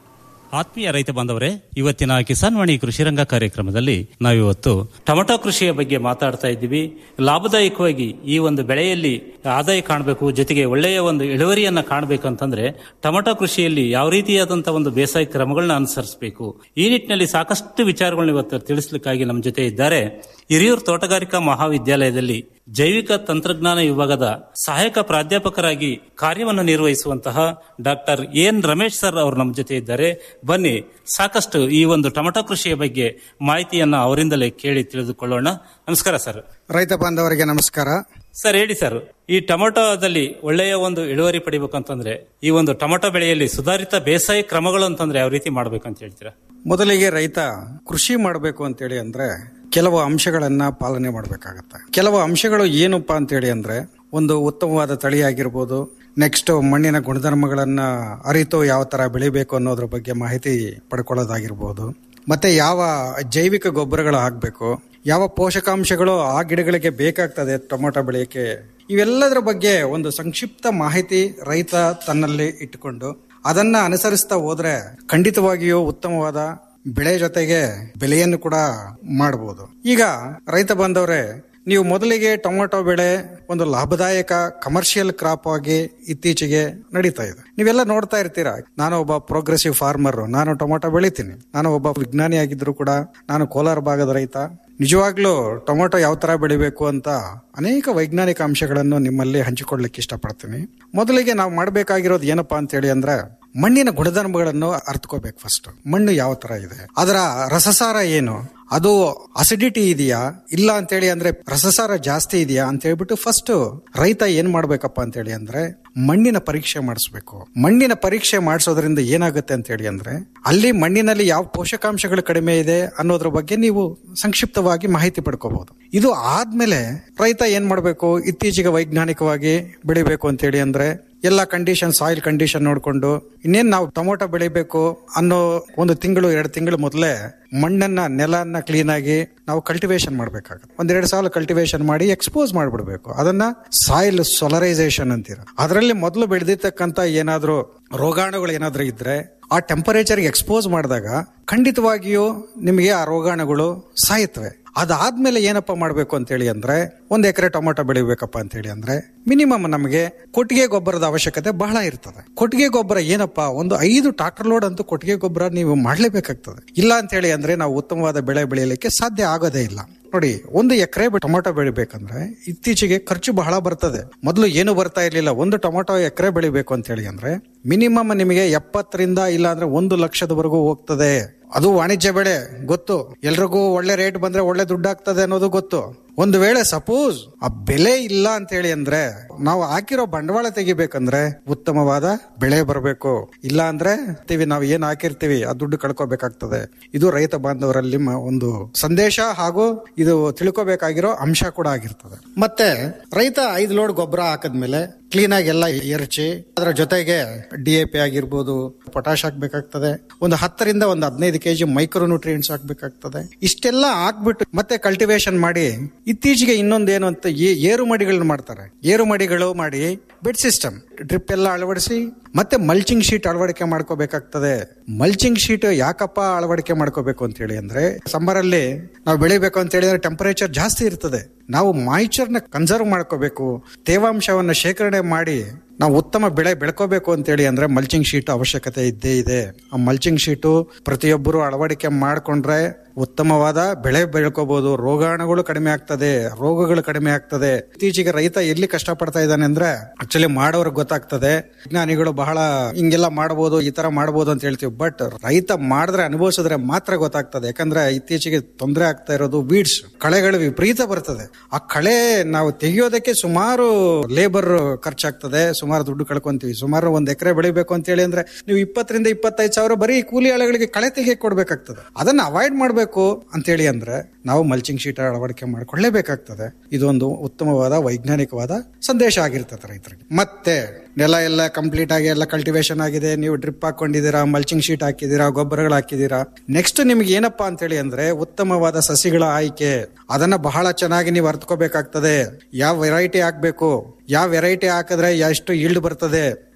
ಆತ್ಮೀಯ ರೈತ ಬಾಂಧವರೇ ಇವತ್ತಿನ ಕಿಸಾನ್ ವಾಣಿ ಕೃಷಿ ರಂಗ ಕಾರ್ಯಕ್ರಮದಲ್ಲಿ ನಾವಿವತ್ತು ಟೊಮೆಟೊ ಕೃಷಿಯ ಬಗ್ಗೆ ಮಾತಾಡ್ತಾ ಇದ್ದೀವಿ ಲಾಭದಾಯಕವಾಗಿ ಈ ಒಂದು ಬೆಳೆಯಲ್ಲಿ ಆದಾಯ ಕಾಣಬೇಕು ಜೊತೆಗೆ ಒಳ್ಳೆಯ ಒಂದು ಇಳುವರಿಯನ್ನ ಕಾಣಬೇಕಂತಂದ್ರೆ ಟೊಮೆಟೊ ಕೃಷಿಯಲ್ಲಿ ಯಾವ ರೀತಿಯಾದಂತಹ ಒಂದು ಬೇಸಾಯ ಕ್ರಮಗಳನ್ನ ಅನುಸರಿಸಬೇಕು ಈ ನಿಟ್ಟಿನಲ್ಲಿ ಸಾಕಷ್ಟು ವಿಚಾರಗಳನ್ನ ಇವತ್ತು ತಿಳಿಸ್ಲಿಕ್ಕಾಗಿ ನಮ್ಮ ಜೊತೆ ಇದ್ದಾರೆ ಹಿರಿಯೂರು ತೋಟಗಾರಿಕಾ ಮಹಾವಿದ್ಯಾಲಯದಲ್ಲಿ ಜೈವಿಕ ತಂತ್ರಜ್ಞಾನ ವಿಭಾಗದ ಸಹಾಯಕ ಪ್ರಾಧ್ಯಾಪಕರಾಗಿ ಕಾರ್ಯವನ್ನು ನಿರ್ವಹಿಸುವಂತಹ ಡಾಕ್ಟರ್ ಎನ್ ರಮೇಶ್ ಸರ್ ಅವರು ನಮ್ಮ ಜೊತೆ ಇದ್ದಾರೆ ಬನ್ನಿ ಸಾಕಷ್ಟು ಈ ಒಂದು ಟೊಮೆಟೊ ಕೃಷಿಯ ಬಗ್ಗೆ ಮಾಹಿತಿಯನ್ನ ಅವರಿಂದಲೇ ಕೇಳಿ ತಿಳಿದುಕೊಳ್ಳೋಣ ನಮಸ್ಕಾರ ಸರ್ ರೈತ ಬಾಂಧವರಿಗೆ ನಮಸ್ಕಾರ ಸರ್ ಹೇಳಿ ಸರ್ ಈ ಟೊಮೆಟೊದಲ್ಲಿ ಒಳ್ಳೆಯ ಒಂದು ಇಳುವರಿ ಪಡಿಬೇಕಂತಂದ್ರೆ ಈ ಒಂದು ಟೊಮೆಟೊ ಬೆಳೆಯಲ್ಲಿ ಸುಧಾರಿತ ಬೇಸಾಯ ಕ್ರಮಗಳು ಅಂತಂದ್ರೆ ಯಾವ ರೀತಿ ಮಾಡ್ಬೇಕಂತ ಹೇಳ್ತೀರಾ ಮೊದಲಿಗೆ ರೈತ ಕೃಷಿ ಮಾಡಬೇಕು ಅಂತೇಳಿ ಅಂದ್ರೆ ಕೆಲವು ಅಂಶಗಳನ್ನ ಪಾಲನೆ ಮಾಡಬೇಕಾಗತ್ತೆ ಕೆಲವು ಅಂಶಗಳು ಏನಪ್ಪಾ ಅಂತೇಳಿ ಅಂದ್ರೆ ಒಂದು ಉತ್ತಮವಾದ ತಳಿ ಆಗಿರ್ಬೋದು ನೆಕ್ಸ್ಟ್ ಮಣ್ಣಿನ ಗುಣಧರ್ಮಗಳನ್ನ ಅರಿತು ಯಾವ ತರ ಬೆಳಿಬೇಕು ಅನ್ನೋದ್ರ ಬಗ್ಗೆ ಮಾಹಿತಿ ಪಡ್ಕೊಳ್ಳೋದಾಗಿರ್ಬೋದು ಮತ್ತೆ ಯಾವ ಜೈವಿಕ ಗೊಬ್ಬರಗಳು ಹಾಕಬೇಕು ಯಾವ ಪೋಷಕಾಂಶಗಳು ಆ ಗಿಡಗಳಿಗೆ ಬೇಕಾಗ್ತದೆ ಟೊಮೊಟೊ ಬೆಳೆಯಕ್ಕೆ ಇವೆಲ್ಲದರ ಬಗ್ಗೆ ಒಂದು ಸಂಕ್ಷಿಪ್ತ ಮಾಹಿತಿ ರೈತ ತನ್ನಲ್ಲಿ ಇಟ್ಟುಕೊಂಡು ಅದನ್ನ ಅನುಸರಿಸ್ತಾ ಹೋದ್ರೆ ಖಂಡಿತವಾಗಿಯೂ ಉತ್ತಮವಾದ ಬೆಳೆ ಜೊತೆಗೆ ಬೆಲೆಯನ್ನು ಕೂಡ ಮಾಡಬಹುದು ಈಗ ರೈತ ಬಂದವರೇ ನೀವು ಮೊದಲಿಗೆ ಟೊಮೊಟೊ ಬೆಳೆ ಒಂದು ಲಾಭದಾಯಕ ಕಮರ್ಷಿಯಲ್ ಕ್ರಾಪ್ ಆಗಿ ಇತ್ತೀಚೆಗೆ ನಡೀತಾ ಇದೆ ನೀವೆಲ್ಲ ನೋಡ್ತಾ ಇರ್ತೀರಾ ನಾನು ಒಬ್ಬ ಪ್ರೋಗ್ರೆಸಿವ್ ಫಾರ್ಮರ್ ನಾನು ಟೊಮೊಟೊ ಬೆಳಿತೀನಿ ನಾನು ಒಬ್ಬ ವಿಜ್ಞಾನಿ ಆಗಿದ್ರು ಕೂಡ ನಾನು ಕೋಲಾರ ಭಾಗದ ರೈತ ನಿಜವಾಗ್ಲೂ ಟೊಮೊಟೊ ಯಾವ ತರ ಬೆಳಿಬೇಕು ಅಂತ ಅನೇಕ ವೈಜ್ಞಾನಿಕ ಅಂಶಗಳನ್ನು ನಿಮ್ಮಲ್ಲಿ ಹಂಚಿಕೊಳ್ಳಿಕ್ಕೆ ಇಷ್ಟಪಡ್ತೀನಿ ಮೊದಲಿಗೆ ನಾವು ಮಾಡಬೇಕಾಗಿರೋದು ಏನಪ್ಪಾ ಅಂತೇಳಿ ಅಂದ್ರೆ ಮಣ್ಣಿನ ಗುಣಧರ್ಮಗಳನ್ನು ಅರ್ಥಕೋಬೇಕು ಫಸ್ಟ್ ಮಣ್ಣು ಯಾವ ತರ ಇದೆ ಅದರ ರಸಸಾರ ಏನು ಅದು ಅಸಿಡಿಟಿ ಇದೆಯಾ ಇಲ್ಲ ಅಂತೇಳಿ ಅಂದ್ರೆ ರಸಸಾರ ಜಾಸ್ತಿ ಇದೆಯಾ ಅಂತ ಹೇಳ್ಬಿಟ್ಟು ಫಸ್ಟ್ ರೈತ ಏನ್ ಮಾಡ್ಬೇಕಪ್ಪ ಅಂತೇಳಿ ಅಂದ್ರೆ ಮಣ್ಣಿನ ಪರೀಕ್ಷೆ ಮಾಡಿಸ್ಬೇಕು ಮಣ್ಣಿನ ಪರೀಕ್ಷೆ ಮಾಡಿಸೋದ್ರಿಂದ ಏನಾಗುತ್ತೆ ಅಂತ ಹೇಳಿ ಅಂದ್ರೆ ಅಲ್ಲಿ ಮಣ್ಣಿನಲ್ಲಿ ಯಾವ ಪೋಷಕಾಂಶಗಳು ಕಡಿಮೆ ಇದೆ ಅನ್ನೋದ್ರ ಬಗ್ಗೆ ನೀವು ಸಂಕ್ಷಿಪ್ತವಾಗಿ ಮಾಹಿತಿ ಪಡ್ಕೋಬಹುದು ಇದು ಆದ್ಮೇಲೆ ರೈತ ಏನ್ ಮಾಡ್ಬೇಕು ಇತ್ತೀಚೆಗೆ ವೈಜ್ಞಾನಿಕವಾಗಿ ಬೆಳಿಬೇಕು ಅಂತೇಳಿ ಅಂದ್ರೆ ಎಲ್ಲ ಕಂಡೀಷನ್ ಸಾಯಿಲ್ ಕಂಡೀಷನ್ ನೋಡ್ಕೊಂಡು ಇನ್ನೇನ್ ನಾವು ಟೊಮೊಟೊ ಬೆಳಿಬೇಕು ಅನ್ನೋ ಒಂದು ತಿಂಗಳು ಎರಡು ತಿಂಗಳು ಮೊದಲೇ ಮಣ್ಣನ್ನ ನೆಲನ್ನ ಕ್ಲೀನ್ ಆಗಿ ನಾವು ಕಲ್ಟಿವೇಶನ್ ಮಾಡ್ಬೇಕಾಗುತ್ತೆ ಒಂದೆರಡು ಸಾಲ ಕಲ್ಟಿವೇಶನ್ ಮಾಡಿ ಎಕ್ಸ್ಪೋಸ್ ಮಾಡ್ಬಿಡ್ಬೇಕು ಅದನ್ನ ಸಾಯಿಲ್ ಸೊಲರೈಸೇಷನ್ ಅಂತೀರ ಅದರಲ್ಲಿ ಮೊದಲು ಬೆಳೆದಿರ್ತಕ್ಕಂತ ಏನಾದ್ರೂ ರೋಗಾಣುಗಳು ಏನಾದ್ರೂ ಇದ್ರೆ ಆ ಟೆಂಪರೇಚರ್ ಎಕ್ಸ್ಪೋಸ್ ಮಾಡಿದಾಗ ಖಂಡಿತವಾಗಿಯೂ ನಿಮಗೆ ಆ ರೋಗಾಣುಗಳು ಸಾಯುತ್ತವೆ ಅದಾದ್ಮೇಲೆ ಏನಪ್ಪ ಮಾಡ್ಬೇಕು ಅಂತೇಳಿ ಅಂದ್ರೆ ಒಂದ್ ಎಕರೆ ಟೊಮೊಟೊ ಬೆಳಿಬೇಕಪ್ಪ ಅಂತೇಳಿ ಅಂದ್ರೆ ಮಿನಿಮಮ್ ನಮಗೆ ಕೊಟ್ಟಿಗೆ ಗೊಬ್ಬರದ ಅವಶ್ಯಕತೆ ಬಹಳ ಇರ್ತದೆ ಕೊಟ್ಟಿಗೆ ಗೊಬ್ಬರ ಏನಪ್ಪಾ ಒಂದು ಐದು ಟ್ರಾಕ್ಟರ್ ಲೋಡ್ ಅಂತೂ ಕೊಟ್ಟಿಗೆ ಗೊಬ್ಬರ ನೀವು ಮಾಡ್ಲೇಬೇಕಾಗ್ತದೆ ಇಲ್ಲ ಅಂತ ಹೇಳಿ ಅಂದ್ರೆ ನಾವು ಉತ್ತಮವಾದ ಬೆಳೆ ಬೆಳೆಯಲಿಕ್ಕೆ ಸಾಧ್ಯ ಆಗೋದೇ ಇಲ್ಲ ನೋಡಿ ಒಂದು ಎಕರೆ ಟೊಮೊಟೊ ಬೆಳಿಬೇಕಂದ್ರೆ ಇತ್ತೀಚೆಗೆ ಖರ್ಚು ಬಹಳ ಬರ್ತದೆ ಮೊದಲು ಏನು ಬರ್ತಾ ಇರ್ಲಿಲ್ಲ ಒಂದು ಟೊಮೊಟೊ ಎಕರೆ ಬೆಳಿಬೇಕು ಅಂತ ಹೇಳಿ ಅಂದ್ರೆ ಮಿನಿಮಮ್ ನಿಮಗೆ ಎಪ್ಪತ್ತರಿಂದ ಇಲ್ಲ ಅಂದ್ರೆ ಒಂದು ಲಕ್ಷದವರೆಗೂ ಹೋಗ್ತದೆ ಅದು ವಾಣಿಜ್ಯ ಬೆಳೆ ಗೊತ್ತು ಎಲ್ರಿಗೂ ಒಳ್ಳೆ ರೇಟ್ ಬಂದ್ರೆ ಒಳ್ಳೆ ದುಡ್ಡು ಆಗ್ತದೆ ಅನ್ನೋದು ಗೊತ್ತು ಒಂದು ವೇಳೆ ಸಪೋಸ್ ಆ ಬೆಲೆ ಇಲ್ಲ ಅಂತ ಹೇಳಿ ಅಂದ್ರೆ ನಾವು ಹಾಕಿರೋ ಬಂಡವಾಳ ತೆಗಿಬೇಕಂದ್ರೆ ಉತ್ತಮವಾದ ಬೆಳೆ ಬರಬೇಕು ಇಲ್ಲ ಅಂದ್ರೆ ತೀವಿ ನಾವು ಏನ್ ಹಾಕಿರ್ತೀವಿ ಆ ದುಡ್ಡು ಕಳ್ಕೊಬೇಕಾಗ್ತದೆ ಇದು ರೈತ ಬಾಂಧವರಲ್ಲಿ ಮ- ಒಂದು ಸಂದೇಶ ಹಾಗೂ ಇದು ತಿಳ್ಕೊಬೇಕಾಗಿರೋ ಅಂಶ ಕೂಡ ಆಗಿರ್ತದೆ ಮತ್ತೆ ರೈತ ಐದು ಲೋಡ್ ಗೊಬ್ಬರ ಹಾಕದ್ಮೇಲೆ ಕ್ಲೀನ್ ಆಗಿ ಎಲ್ಲ ಎರಚಿ ಅದರ ಜೊತೆಗೆ ಡಿ ಎ ಪಿ ಆಗಿರ್ಬೋದು ಪೊಟಾಶ್ ಹಾಕ್ಬೇಕಾಗ್ತದೆ ಒಂದು ಹತ್ತರಿಂದ ಒಂದು ಹದಿನೈದು ಕೆಜಿ ಮೈಕ್ರೋ ನ್ಯೂಟ್ರಿಯೆಂಟ್ಸ್ ಹಾಕ್ಬೇಕಾಗ್ತದೆ ಇಷ್ಟೆಲ್ಲ ಹಾಕ್ಬಿಟ್ಟು ಮತ್ತೆ ಕಲ್ಟಿವೇಶನ್ ಮಾಡಿ ಇತ್ತೀಚೆಗೆ ಇನ್ನೊಂದೇನು ಅಂತ ಏ- ಏರು ಮಡಿಗಳನ್ನ ಮಾಡ್ತಾರೆ ಏರು ಮಡಿಗಳು ಮಾಡಿ ಬೆಡ್ ಸಿಸ್ಟಮ್ ಡ್ರಿಪ್ ಎಲ್ಲ ಅಳವಡಿಸಿ ಮತ್ತೆ ಮಲ್ಚಿಂಗ್ ಶೀಟ್ ಅಳವಡಿಕೆ ಮಾಡ್ಕೋಬೇಕಾಗ್ತದೆ ಮಲ್ಚಿಂಗ್ ಶೀಟ್ ಯಾಕಪ್ಪ ಅಳವಡಿಕೆ ಮಾಡ್ಕೋಬೇಕು ಅಂತ ಹೇಳಿ ಅಂದ್ರೆ ಸಮ್ಮರ್ ಅಲ್ಲಿ ನಾವು ಬೆಳಿಬೇಕು ಅಂತ ಹೇಳಿದ್ರೆ ಟೆಂಪರೇಚರ್ ಜಾಸ್ತಿ ಇರ್ತದೆ ನಾವು ಮಾಯಿಚರ್ ನ ಕನ್ಸರ್ವ್ ಮಾಡ್ಕೋಬೇಕು ತೇವಾಂಶವನ್ನ ಶೇಖರಣೆ ಮಾಡಿ ನಾವು ಉತ್ತಮ ಬೆಳೆ ಬೆಳ್ಕೋಬೇಕು ಅಂತೇಳಿ ಅಂದ್ರೆ ಮಲ್ಚಿಂಗ್ ಶೀಟ್ ಅವಶ್ಯಕತೆ ಇದ್ದೇ ಇದೆ ಆ ಮಲ್ಚಿಂಗ್ ಶೀಟು ಪ್ರತಿಯೊಬ್ಬರು ಅಳವಡಿಕೆ ಮಾಡ್ಕೊಂಡ್ರೆ ಉತ್ತಮವಾದ ಬೆಳೆ ಬೆಳ್ಕೋಬಹುದು ರೋಗಾಣುಗಳು ಕಡಿಮೆ ಆಗ್ತದೆ ರೋಗಗಳು ಕಡಿಮೆ ಆಗ್ತದೆ ಇತ್ತೀಚೆಗೆ ರೈತ ಎಲ್ಲಿ ಕಷ್ಟಪಡ್ತಾ ಇದ್ದಾನೆ ಅಂದ್ರೆ ಆಕ್ಚುಲಿ ಮಾಡೋರ್ಗೆ ಗೊತ್ತಾಗ್ತದೆ ವಿಜ್ಞಾನಿಗಳು ಬಹಳ ಹಿಂಗೆಲ್ಲ ಮಾಡಬಹುದು ಈ ತರ ಮಾಡಬಹುದು ಅಂತ ಹೇಳ್ತೀವಿ ಬಟ್ ರೈತ ಮಾಡಿದ್ರೆ ಅನುಭವಿಸಿದ್ರೆ ಮಾತ್ರ ಗೊತ್ತಾಗ್ತದೆ ಯಾಕಂದ್ರೆ ಇತ್ತೀಚೆಗೆ ತೊಂದರೆ ಆಗ್ತಾ ಇರೋದು ವೀಡ್ಸ್ ಕಳೆಗಳು ವಿಪರೀತ ಬರ್ತದೆ ಆ ಕಳೆ ನಾವು ತೆಗೆಯೋದಕ್ಕೆ ಸುಮಾರು ಲೇಬರ್ ಖರ್ಚಾಗ್ತದೆ ಸುಮಾರು ದುಡ್ಡು ಕಳ್ಕೊಂತೀವಿ ಸುಮಾರು ಒಂದ್ ಎಕರೆ ಬೆಳಿಬೇಕು ಅಂತ ಹೇಳಿ ಅಂದ್ರೆ ನೀವು ಇಪ್ಪತ್ತರಿಂದ ಇಪ್ಪತ್ತೈದು ಸಾವಿರ ಬರೀ ಕೂಲಿ ಆಳುಗಳಿಗೆ ಕಳೆ ತೆಗಿಯಕ್ಕೆ ಕೊಡ್ಬೇಕಾಗ್ತದೆ ಅದನ್ನ ಅವಾಯ್ಡ್ ಮಾಡಬೇಕು ಅಂತೇಳಿ ಅಂದ್ರೆ ನಾವು ಮಲ್ಚಿಂಗ್ ಶೀಟ್ ಅಳವಡಿಕೆ ಮಾಡ್ಕೊಳ್ಳೇಬೇಕಾಗ್ತದೆ ಇದೊಂದು ಉತ್ತಮವಾದ ವೈಜ್ಞಾನಿಕವಾದ ಸಂದೇಶ ಆಗಿರ್ತದೆ ರೈತರಿಗೆ ಮತ್ತೆ ನೆಲ ಎಲ್ಲ ಕಂಪ್ಲೀಟ್ ಆಗಿ ಎಲ್ಲ ಕಲ್ಟಿವೇಶನ್ ಆಗಿದೆ ನೀವು ಡ್ರಿಪ್ ಹಾಕೊಂಡಿದ್ದೀರಾ ಮಲ್ಚಿಂಗ್ ಶೀಟ್ ಹಾಕಿದ್ದೀರಾ ಗೊಬ್ಬರಗಳು ಹಾಕಿದ್ದೀರಾ ನೆಕ್ಸ್ಟ್ ನಿಮ್ಗೆ ಏನಪ್ಪಾ ಅಂತೇಳಿ ಅಂದ್ರೆ ಉತ್ತಮವಾದ ಸಸಿಗಳ ಆಯ್ಕೆ ಅದನ್ನ ಬಹಳ ಚೆನ್ನಾಗಿ ನೀವು ಅರ್ಥಕೋಬೇಕಾಗ್ತದೆ ಯಾವ ವೆರೈಟಿ ಹಾಕ್ಬೇಕು ಯಾವ ವೆರೈಟಿ ಹಾಕಿದ್ರೆ ಎಷ್ಟು ಈಲ್ಡ್ ಬರ್ತದೆ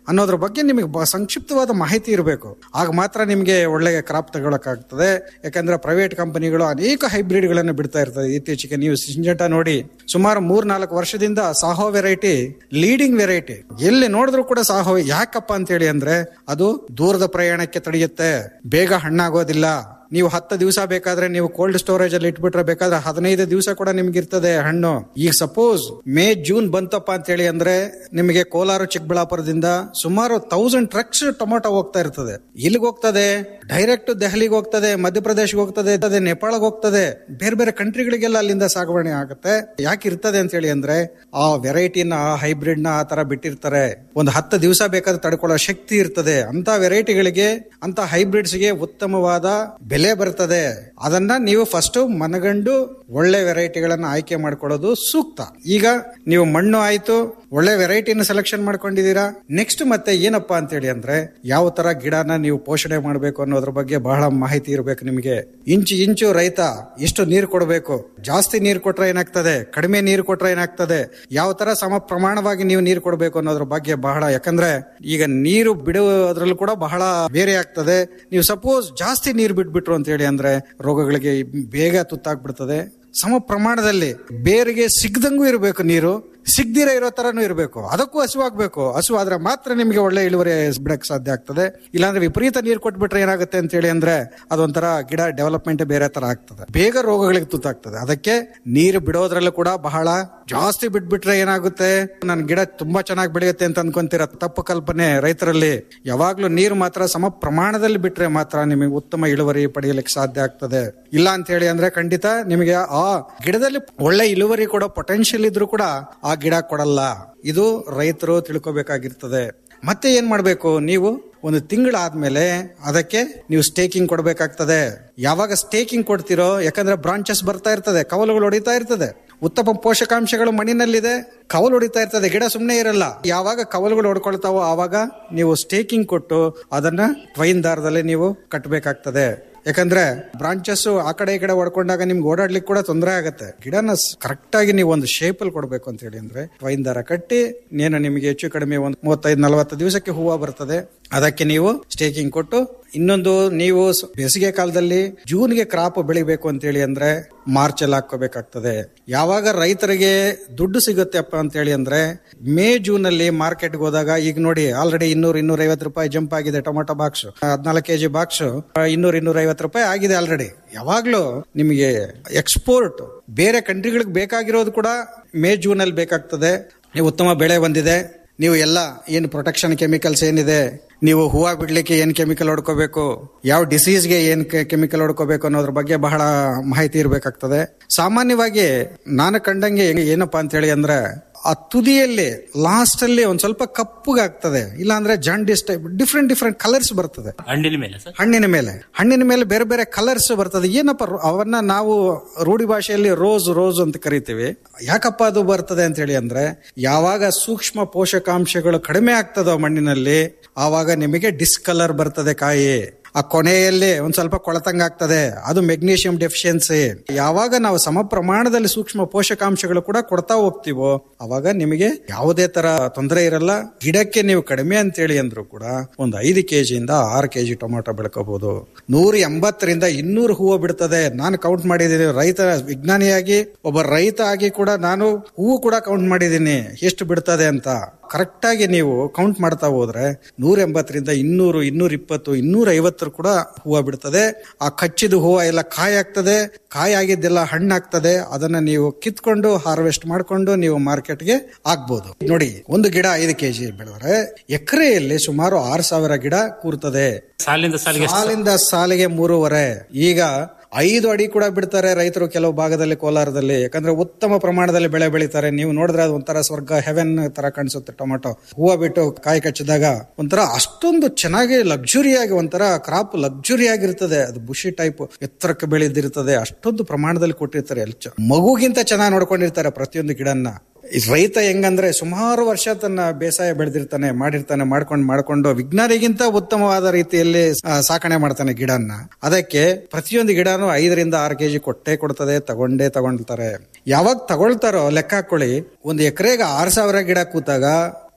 ಅನ್ನೋದ್ರ ಬಗ್ಗೆ ನಿಮಗೆ ಬ- ಸಂಕ್ಷಿಪ್ತವಾದ ಮಾಹಿತಿ ಇರಬೇಕು ಆಗ ಮಾತ್ರ ನಿಮಗೆ ಒಳ್ಳೆಯ ಕ್ರಾಪ್ ತಗೊಳಕ್ಕಾಗ್ತದೆ ಯಾಕಂದ್ರೆ ಪ್ರೈವೇಟ್ ಕಂಪನಿಗಳು ಅನೇಕ ಹೈಬ್ರಿಡ್ ಗಳನ್ನು ಬಿಡ್ತಾ ಇರ್ತದೆ ಇತ್ತೀಚೆಗೆ ನೀವು ಸಿಂಜಟ ನೋಡಿ ಸುಮಾರು ಮೂರ್ ನಾಲ್ಕು ವರ್ಷದಿಂದ ಸಾಹೋ ವೆರೈಟಿ ಲೀಡಿಂಗ್ ವೆರೈಟಿ ಎಲ್ಲಿ ನೋಡಿದ್ರು ಕೂಡ ಸಾಹೋ ಯಾಕಪ್ಪ ಅಂತೇಳಿ ಅಂದ್ರೆ ಅದು ದೂರದ ಪ್ರಯಾಣಕ್ಕೆ ತಡೆಯುತ್ತೆ ಬೇಗ ಹಣ್ಣಾಗೋದಿಲ್ಲ ನೀವು ಹತ್ತು ದಿವಸ ಬೇಕಾದ್ರೆ ನೀವು ಕೋಲ್ಡ್ ಸ್ಟೋರೇಜ್ ಅಲ್ಲಿ ಇಟ್ಬಿಟ್ರೆ ಬೇಕಾದ್ರೆ ಹದಿನೈದು ದಿವಸ ಕೂಡ ನಿಮ್ಗೆ ಇರ್ತದೆ ಹಣ್ಣು ಈಗ ಸಪೋಸ್ ಮೇ ಜೂನ್ ಬಂತಪ್ಪ ಅಂತ ಹೇಳಿ ಅಂದ್ರೆ ನಿಮಗೆ ಕೋಲಾರ ಚಿಕ್ಕಬಳ್ಳಾಪುರದಿಂದ ಸುಮಾರು ತೌಸಂಡ್ ಟ್ರಕ್ಸ್ ಟೊಮೊಟೊ ಹೋಗ್ತಾ ಇರ್ತದೆ ಇಲ್ಲಿಗೆ ಹೋಗ್ತದೆ ಡೈರೆಕ್ಟ್ ದೆಹಲಿಗೆ ಹೋಗ್ತದೆ ಮಧ್ಯಪ್ರದೇಶ್ಗೆ ಹೋಗ್ತದೆ ಅದೇ ನೇಪಾಳಗೆ ಹೋಗ್ತದೆ ಬೇರೆ ಬೇರೆ ಕಂಟ್ರಿಗಳಿಗೆಲ್ಲ ಅಲ್ಲಿಂದ ಸಾಗಣೆ ಆಗುತ್ತೆ ಯಾಕೆ ಇರ್ತದೆ ಅಂತ ಹೇಳಿ ಅಂದ್ರೆ ಆ ವೆರೈಟಿನ ಆ ಹೈಬ್ರಿಡ್ ನ ಆ ತರ ಬಿಟ್ಟಿರ್ತಾರೆ ಒಂದು ಹತ್ತು ದಿವಸ ಬೇಕಾದ್ರೆ ತಡ್ಕೊಳ್ಳೋ ಶಕ್ತಿ ಇರ್ತದೆ ಅಂತ ವೆರೈಟಿಗಳಿಗೆ ಅಂತ ಹೈಬ್ರಿಡ್ಸ್ ಗೆ ಉತ್ತಮವಾದ ಬೆಲೆ ಬರ್ತದೆ ಅದನ್ನ ನೀವು ಫಸ್ಟ್ ಮನಗಂಡು ಒಳ್ಳೆ ವೆರೈಟಿಗಳನ್ನ ಆಯ್ಕೆ ಮಾಡ್ಕೊಳ್ಳೋದು ಸೂಕ್ತ ಈಗ ನೀವು ಮಣ್ಣು ಆಯ್ತು ಒಳ್ಳೆ ವೆರೈಟಿನ ಸೆಲೆಕ್ಷನ್ ಮಾಡ್ಕೊಂಡಿದೀರಾ ನೆಕ್ಸ್ಟ್ ಮತ್ತೆ ಏನಪ್ಪಾ ಅಂತ ಹೇಳಿ ಅಂದ್ರೆ ಯಾವ ತರ ಗಿಡನ ನೀವು ಪೋಷಣೆ ಮಾಡಬೇಕು ಅನ್ನೋದ್ರ ಬಗ್ಗೆ ಬಹಳ ಮಾಹಿತಿ ಇರಬೇಕು ನಿಮಗೆ ಇಂಚು ಇಂಚು ರೈತ ಎಷ್ಟು ನೀರು ಕೊಡಬೇಕು ಜಾಸ್ತಿ ನೀರು ಕೊಟ್ರೆ ಏನಾಗ್ತದೆ ಕಡಿಮೆ ನೀರು ಕೊಟ್ರೆ ಏನಾಗ್ತದೆ ಯಾವ ತರ ಸಮ ಪ್ರಮಾಣವಾಗಿ ನೀವು ನೀರು ಕೊಡಬೇಕು ಅನ್ನೋದ್ರ ಬಗ್ಗೆ ಬಹಳ ಯಾಕಂದ್ರೆ ಈಗ ನೀರು ಬಿಡುವುದ್ರಲ್ಲೂ ಕೂಡ ಬಹಳ ಬೇರೆ ಆಗ್ತದೆ ನೀವು ಸಪೋಸ್ ಜಾಸ್ತಿ ನೀರು ಬಿಟ್ಬಿಟ್ರು ಅಂತ ಹೇಳಿ ಅಂದ್ರೆ ರೋಗಗಳಿಗೆ ಬೇಗ ತುತ್ತಾಗ್ಬಿಡ್ತದೆ ಸಮ ಪ್ರಮಾಣದಲ್ಲಿ ಬೇರಿಗೆ ಸಿಗ್ದಂಗೂ ಇರಬೇಕು ನೀರು ಸಿಗ್ದಿರ ಇರೋ ತರನು ಇರಬೇಕು ಅದಕ್ಕೂ ಹಸುವಾಗ್ಬೇಕು ಹಸು ಆದ್ರೆ ಮಾತ್ರ ನಿಮಗೆ ಒಳ್ಳೆ ಇಳುವರಿ ಬಿಡಕ್ ಸಾಧ್ಯ ಆಗ್ತದೆ ಇಲ್ಲಾಂದ್ರೆ ವಿಪರೀತ ನೀರು ಕೊಟ್ಬಿಟ್ರೆ ಏನಾಗುತ್ತೆ ಅಂತ ಹೇಳಿ ಅಂದ್ರೆ ಅದೊಂಥರ ಗಿಡ ಡೆವಲಪ್ಮೆಂಟ್ ಬೇರೆ ತರ ಆಗ್ತದೆ ಬೇಗ ರೋಗಗಳಿಗೆ ತುತ್ತಾಗ್ತದೆ ಅದಕ್ಕೆ ನೀರು ಬಿಡೋದ್ರಲ್ಲೂ ಕೂಡ ಬಹಳ ಜಾಸ್ತಿ ಬಿಟ್ಬಿಟ್ರೆ ಏನಾಗುತ್ತೆ ನನ್ನ ಗಿಡ ತುಂಬಾ ಚೆನ್ನಾಗಿ ಬೆಳೆಯುತ್ತೆ ಅಂತ ಅನ್ಕೊಂತೀರ ತಪ್ಪು ಕಲ್ಪನೆ ರೈತರಲ್ಲಿ ಯಾವಾಗ್ಲೂ ನೀರು ಮಾತ್ರ ಸಮ ಪ್ರಮಾಣದಲ್ಲಿ ಬಿಟ್ರೆ ಮಾತ್ರ ನಿಮಗೆ ಉತ್ತಮ ಇಳುವರಿ ಪಡೆಯಲಿಕ್ಕೆ ಸಾಧ್ಯ ಆಗ್ತದೆ ಇಲ್ಲ ಅಂತ ಹೇಳಿ ಅಂದ್ರೆ ಖಂಡಿತ ನಿಮಗೆ ಆ ಗಿಡದಲ್ಲಿ ಒಳ್ಳೆ ಇಳುವರಿ ಕೊಡೋ ಪೊಟೆನ್ಶಿಯಲ್ ಇದ್ರೂ ಕೂಡ ಆ ಗಿಡ ಕೊಡಲ್ಲ ಇದು ರೈತರು ತಿಳ್ಕೊಬೇಕಾಗಿರ್ತದೆ ಮತ್ತೆ ಏನ್ ಮಾಡ್ಬೇಕು ನೀವು ಒಂದು ತಿಂಗಳಾದ್ಮೇಲೆ ಅದಕ್ಕೆ ನೀವು ಸ್ಟೇಕಿಂಗ್ ಕೊಡಬೇಕಾಗ್ತದೆ ಯಾವಾಗ ಸ್ಟೇಕಿಂಗ್ ಕೊಡ್ತಿರೋ ಯಾಕಂದ್ರೆ ಬ್ರಾಂಚಸ್ ಬರ್ತಾ ಇರ್ತದೆ ಕವಲುಗಳು ಹೊಡಿತಾ ಇರ್ತದೆ ಉತ್ತಮ ಪೋಷಕಾಂಶಗಳು ಮಣ್ಣಿನಲ್ಲಿದೆ ಕವಲು ಹೊಡಿತಾ ಇರ್ತದೆ ಗಿಡ ಸುಮ್ಮನೆ ಇರಲ್ಲ ಯಾವಾಗ ಕವಲುಗಳು ಹೊಡ್ಕೊಳ್ತಾವೋ ಆವಾಗ ನೀವು ಸ್ಟೇಕಿಂಗ್ ಕೊಟ್ಟು ಅದನ್ನ ಟ್ವೈನ್ ದಾರದಲ್ಲಿ ನೀವು ಕಟ್ಟಬೇಕಾಗ್ತದೆ ಯಾಕಂದ್ರೆ ಬ್ರಾಂಚಸ್ ಆ ಕಡೆ ಈ ಕಡೆ ಹೊಡ್ಕೊಂಡಾಗ ನಿಮ್ಗೆ ಓಡಾಡ್ಲಿಕ್ಕೆ ಕೂಡ ತೊಂದರೆ ಆಗುತ್ತೆ ಗಿಡನ ಕರೆಕ್ಟ್ ಆಗಿ ನೀವು ಒಂದು ಶೇಪ್ ಅಲ್ಲಿ ಕೊಡ್ಬೇಕು ಅಂತ ಹೇಳಿ ಅಂದ್ರೆ ಟ್ವೈನ್ ದಾರ ಕಟ್ಟಿ ನೇನು ನಿಮಗೆ ಹೆಚ್ಚು ಕಡಿಮೆ ಒಂದು ಮೂವತ್ತೈದು ನಲವತ್ತು ದಿವಸಕ್ಕೆ ಹೂವು ಬರ್ತದೆ ಅದಕ್ಕೆ ನೀವು ಸ್ಟೇಕಿಂಗ್ ಕೊಟ್ಟು ಇನ್ನೊಂದು ನೀವು ಸ- ಬೇಸಿಗೆ ಕಾಲದಲ್ಲಿ ಜೂನ್ಗೆ ಕ್ರಾಪ್ ಬೆಳಿಬೇಕು ಅಂತ ಹೇಳಿ ಅಂದ್ರೆ ಮಾರ್ಚ್ ಅಲ್ಲಿ ಹಾಕೋಬೇಕಾಗ್ತದೆ ಯಾವಾಗ ರೈತರಿಗೆ ದುಡ್ಡು ಸಿಗುತ್ತೆಪ್ಪ ಅಂತ ಹೇಳಿ ಅಂದ್ರೆ ಮೇ ಜೂನ್ ಅಲ್ಲಿ ಮಾರ್ಕೆಟ್ಗೆ ಹೋದಾಗ ಈಗ ನೋಡಿ ಆಲ್ರೆಡಿ ಇನ್ನೂರ್ ಇನ್ನೂರ ಐವತ್ತು ರೂಪಾಯಿ ಜಂಪ್ ಆಗಿದೆ ಟೊಮೊಟೊ ಬಾಕ್ಸ್ ಹದಿನಾಲ್ಕು ಕೆಜಿ ಬಾಕ್ಸ್ ಇನ್ನೂರ್ ಇನ್ನೂರ ಐವತ್ತು ರೂಪಾಯಿ ಆಗಿದೆ ಆಲ್ರೆಡಿ ಯಾವಾಗ್ಲೂ ನಿಮಗೆ ಎಕ್ಸ್ಪೋರ್ಟ್ ಬೇರೆ ಕಂಟ್ರಿಗಳಿಗೆ ಬೇಕಾಗಿರೋದು ಕೂಡ ಮೇ ಜೂನ್ ಅಲ್ಲಿ ಬೇಕಾಗ್ತದೆ ನೀವು ಉತ್ತಮ ಬೆಳೆ ಬಂದಿದೆ ನೀವು ಎಲ್ಲ ಏನು ಪ್ರೊಟೆಕ್ಷನ್ ಕೆಮಿಕಲ್ಸ್ ಏನಿದೆ ನೀವು ಹೂವು ಬಿಡ್ಲಿಕ್ಕೆ ಏನ್ ಕೆಮಿಕಲ್ ಹೊಡ್ಕೋಬೇಕು ಯಾವ ಡಿಸೀಸ್ಗೆ ಏನ್ ಕೆಮಿಕಲ್ ಹೊಡ್ಕೋಬೇಕು ಅನ್ನೋದ್ರ ಬಗ್ಗೆ ಬಹಳ ಮಾಹಿತಿ ಇರಬೇಕಾಗ್ತದೆ ಸಾಮಾನ್ಯವಾಗಿ ನಾನು ಕಂಡಂಗೆ ಹೆಂಗೆ ಏನಪ್ಪಾ ಅಂತ ಹೇಳಿ ಅಂದ್ರೆ ಆ ತುದಿಯಲ್ಲಿ ಲಾಸ್ಟ್ ಅಲ್ಲಿ ಒಂದ್ ಸ್ವಲ್ಪ ಕಪ್ಪುಗಾಗ್ತದೆ ಇಲ್ಲ ಅಂದ್ರೆ jaundice type different different colours ಬರ್ತದೆ ಹಣ್ಣಿನ ಮೇಲೆ ಸರ್ ಹಣ್ಣಿನ ಮೇಲೆ ಹಣ್ಣಿನ ಮೇಲೆ ಬೇರೆ ಬೇರೆ ಕಲರ್ಸ್ ಬರ್ತದೆ ಏನಪ್ಪ ರೋ- ಅವನ್ನ ನಾವು ರೂಢಿ ಭಾಷೆಯಲ್ಲಿ ರೋಸ್ ರೋಸ್ ಅಂತ ಕರಿತೀವಿ ಯಾಕಪ್ಪ ಅದು ಬರ್ತದೆ ಅಂತ ಹೇಳಿ ಅಂದ್ರೆ ಯಾವಾಗ ಸೂಕ್ಷ್ಮ ಪೋಷಕಾಂಶಗಳು ಕಡಿಮೆ ಆಗ್ತದೋ ಮಣ್ಣಿನಲ್ಲಿ ಆವಾಗ ನಿಮಗೆ ಡಿಸ್ಕಲರ್ ಬರ್ತದೆ ಕಾಯಿ ಆ ಕೊನೆಯಲ್ಲಿ ಒಂದ್ ಸ್ವಲ್ಪ ಕೊಳತಂಗ ಆಗ್ತದೆ ಅದು ಮೆಗ್ನೀಷಿಯಂ ಡೆಫಿಷಿಯನ್ಸಿ ಯಾವಾಗ ನಾವು ಸಮ ಪ್ರಮಾಣದಲ್ಲಿ ಸೂಕ್ಷ್ಮ ಪೋಷಕಾಂಶಗಳು ಕೂಡ ಕೊಡ್ತಾ ಹೋಗ್ತೀವೋ ಅವಾಗ ನಿಮಗೆ ಯಾವುದೇ ತರ ತೊಂದರೆ ಇರಲ್ಲ ಗಿಡಕ್ಕೆ ನೀವು ಕಡಿಮೆ ಅಂತೇಳಿ ಅಂದ್ರೂ ಕೂಡ ಒಂದು ಐದು ಕೆಜಿಯಿಂದ ಆರು ಕೆಜಿ ಟೊಮೊಟೊ ಬೆಳ್ಕೋಬಹುದು ನೂರ ಎಂಬತ್ತರಿಂದ ಇನ್ನೂರು ಹೂವು ಬಿಡ್ತದೆ ನಾನು ಕೌಂಟ್ ಮಾಡಿದ್ದೀನಿ ರೈತ ವಿಜ್ಞಾನಿಯಾಗಿ ಒಬ್ಬ ರೈತ ಆಗಿ ಕೂಡ ನಾನು ಹೂವು ಕೂಡ ಕೌಂಟ್ ಮಾಡಿದ್ದೀನಿ ಎಷ್ಟು ಬಿಡ್ತದೆ ಅಂತ ಕರೆಕ್ಟ್ ಆಗಿ ನೀವು ಕೌಂಟ್ ಮಾಡ್ತಾ ಹೋದ್ರೆ ನೂರ ಎಂಬತ್ತರಿಂದ ಇನ್ನೂರು ಇನ್ನೂರ ಇಪ್ಪತ್ತು ಇನ್ನೂರ ಐವತ್ತರ ಕೂಡ ಹೂವು ಬಿಡ್ತದೆ ಆ ಕಚ್ಚಿದ ಹೂವು ಎಲ್ಲ ಕಾಯಿ ಆಗ್ತದೆ ಕಾಯಿ ಆಗಿದ್ದೆಲ್ಲ ಹಣ್ಣಾಗ್ತದೆ ಅದನ್ನ ನೀವು ಕಿತ್ಕೊಂಡು ಹಾರ್ವೆಸ್ಟ್ ಮಾಡ್ಕೊಂಡು ನೀವು ಮಾರ್ಕೆಟ್ಗೆ ಹಾಕ್ಬೋದು ನೋಡಿ ಒಂದು ಗಿಡ ಐದು ಕೆಜಿ ಬೆಳೆದ್ರೆ ಎಕರೆಯಲ್ಲಿ ಸುಮಾರು ಆರು ಸಾವಿರ ಗಿಡ ಕೂರ್ತದೆ ಸಾಲಿಂದ ಸಾಲಿಗೆ ಎಷ್ಟು- ಸಾಲಿಂದ ಸಾಲಿಗೆ ಮೂರುವರೆ ಈಗ ಐದು ಅಡಿ ಕೂಡ ಬಿಡ್ತಾರೆ ರೈತರು ಕೆಲವು ಭಾಗದಲ್ಲಿ ಕೋಲಾರದಲ್ಲಿ ಯಾಕಂದ್ರೆ ಉತ್ತಮ ಪ್ರಮಾಣದಲ್ಲಿ ಬೆಳೆ ಬೆಳೀತಾರೆ ನೀವು ನೋಡಿದ್ರೆ ಅದು ಒಂಥರ ಸ್ವರ್ಗ ಹೆವೆನ್ ತರ ಕಾಣಿಸುತ್ತೆ ಟೊಮೆಟೊ ಹೂವು ಬಿಟ್ಟು ಕಾಯಿ ಕಚ್ಚಿದಾಗ ಒಂಥರ ಅಷ್ಟೊಂದು ಚೆನ್ನಾಗಿ ಲಕ್ಸುರಿಯಾಗಿ ಒಂಥರ ಕ್ರಾಪ್ ಲಕ್ಸುರಿ ಆಗಿರ್ತದೆ ಅದು ಬುಷಿ ಟೈಪ್ ಎತ್ತರಕ್ಕೆ ಬೆಳೆದಿರ್ತದೆ ಅಷ್ಟೊಂದು ಪ್ರಮಾಣದಲ್ಲಿ ಕೊಟ್ಟಿರ್ತಾರೆ ಎಲ್ಲಿ ಚ- ಮಗುಗಿಂತ ಚೆನ್ನಾಗಿ ನೋಡ್ಕೊಂಡಿರ್ತಾರೆ ಪ್ರತಿಯೊಂದು ಗಿಡನ್ನ ಈ ರೈತ ಹೆಂಗಂದ್ರೆ ಸುಮಾರು ವರ್ಷ ತನ್ನ ಬೇಸಾಯ ಬೆಳೆದಿರ್ತಾನೆ ಮಾಡಿರ್ತಾನೆ ಮಾಡ್ಕೊಂಡು ಮಾಡ್ಕೊಂಡು ವಿಜ್ಞಾನಿಗಿಂತ ಉತ್ತಮವಾದ ರೀತಿಯಲ್ಲಿ ಆ, ಸಾಕಣೆ ಮಾಡ್ತಾನೆ ಗಿಡನ್ನ ಅದಕ್ಕೆ ಪ್ರತಿಯೊಂದು ಗಿಡನು ಐದರಿಂದ ಆರು ಕೆಜಿ ಕೊಟ್ಟೆ ಕೊಡ್ತದೆ ತಗೊಂಡೇ ತಗೊಳ್ತಾರೆ ಯಾವಾಗ ತಗೊಳ್ತಾರೋ ಲೆಕ್ಕ ಹಾಕೊಳ್ಳಿ ಒಂದು ಎಕರೆಗೆ ಆರು ಸಾವಿರ ಗಿಡ ಕೂತಾಗ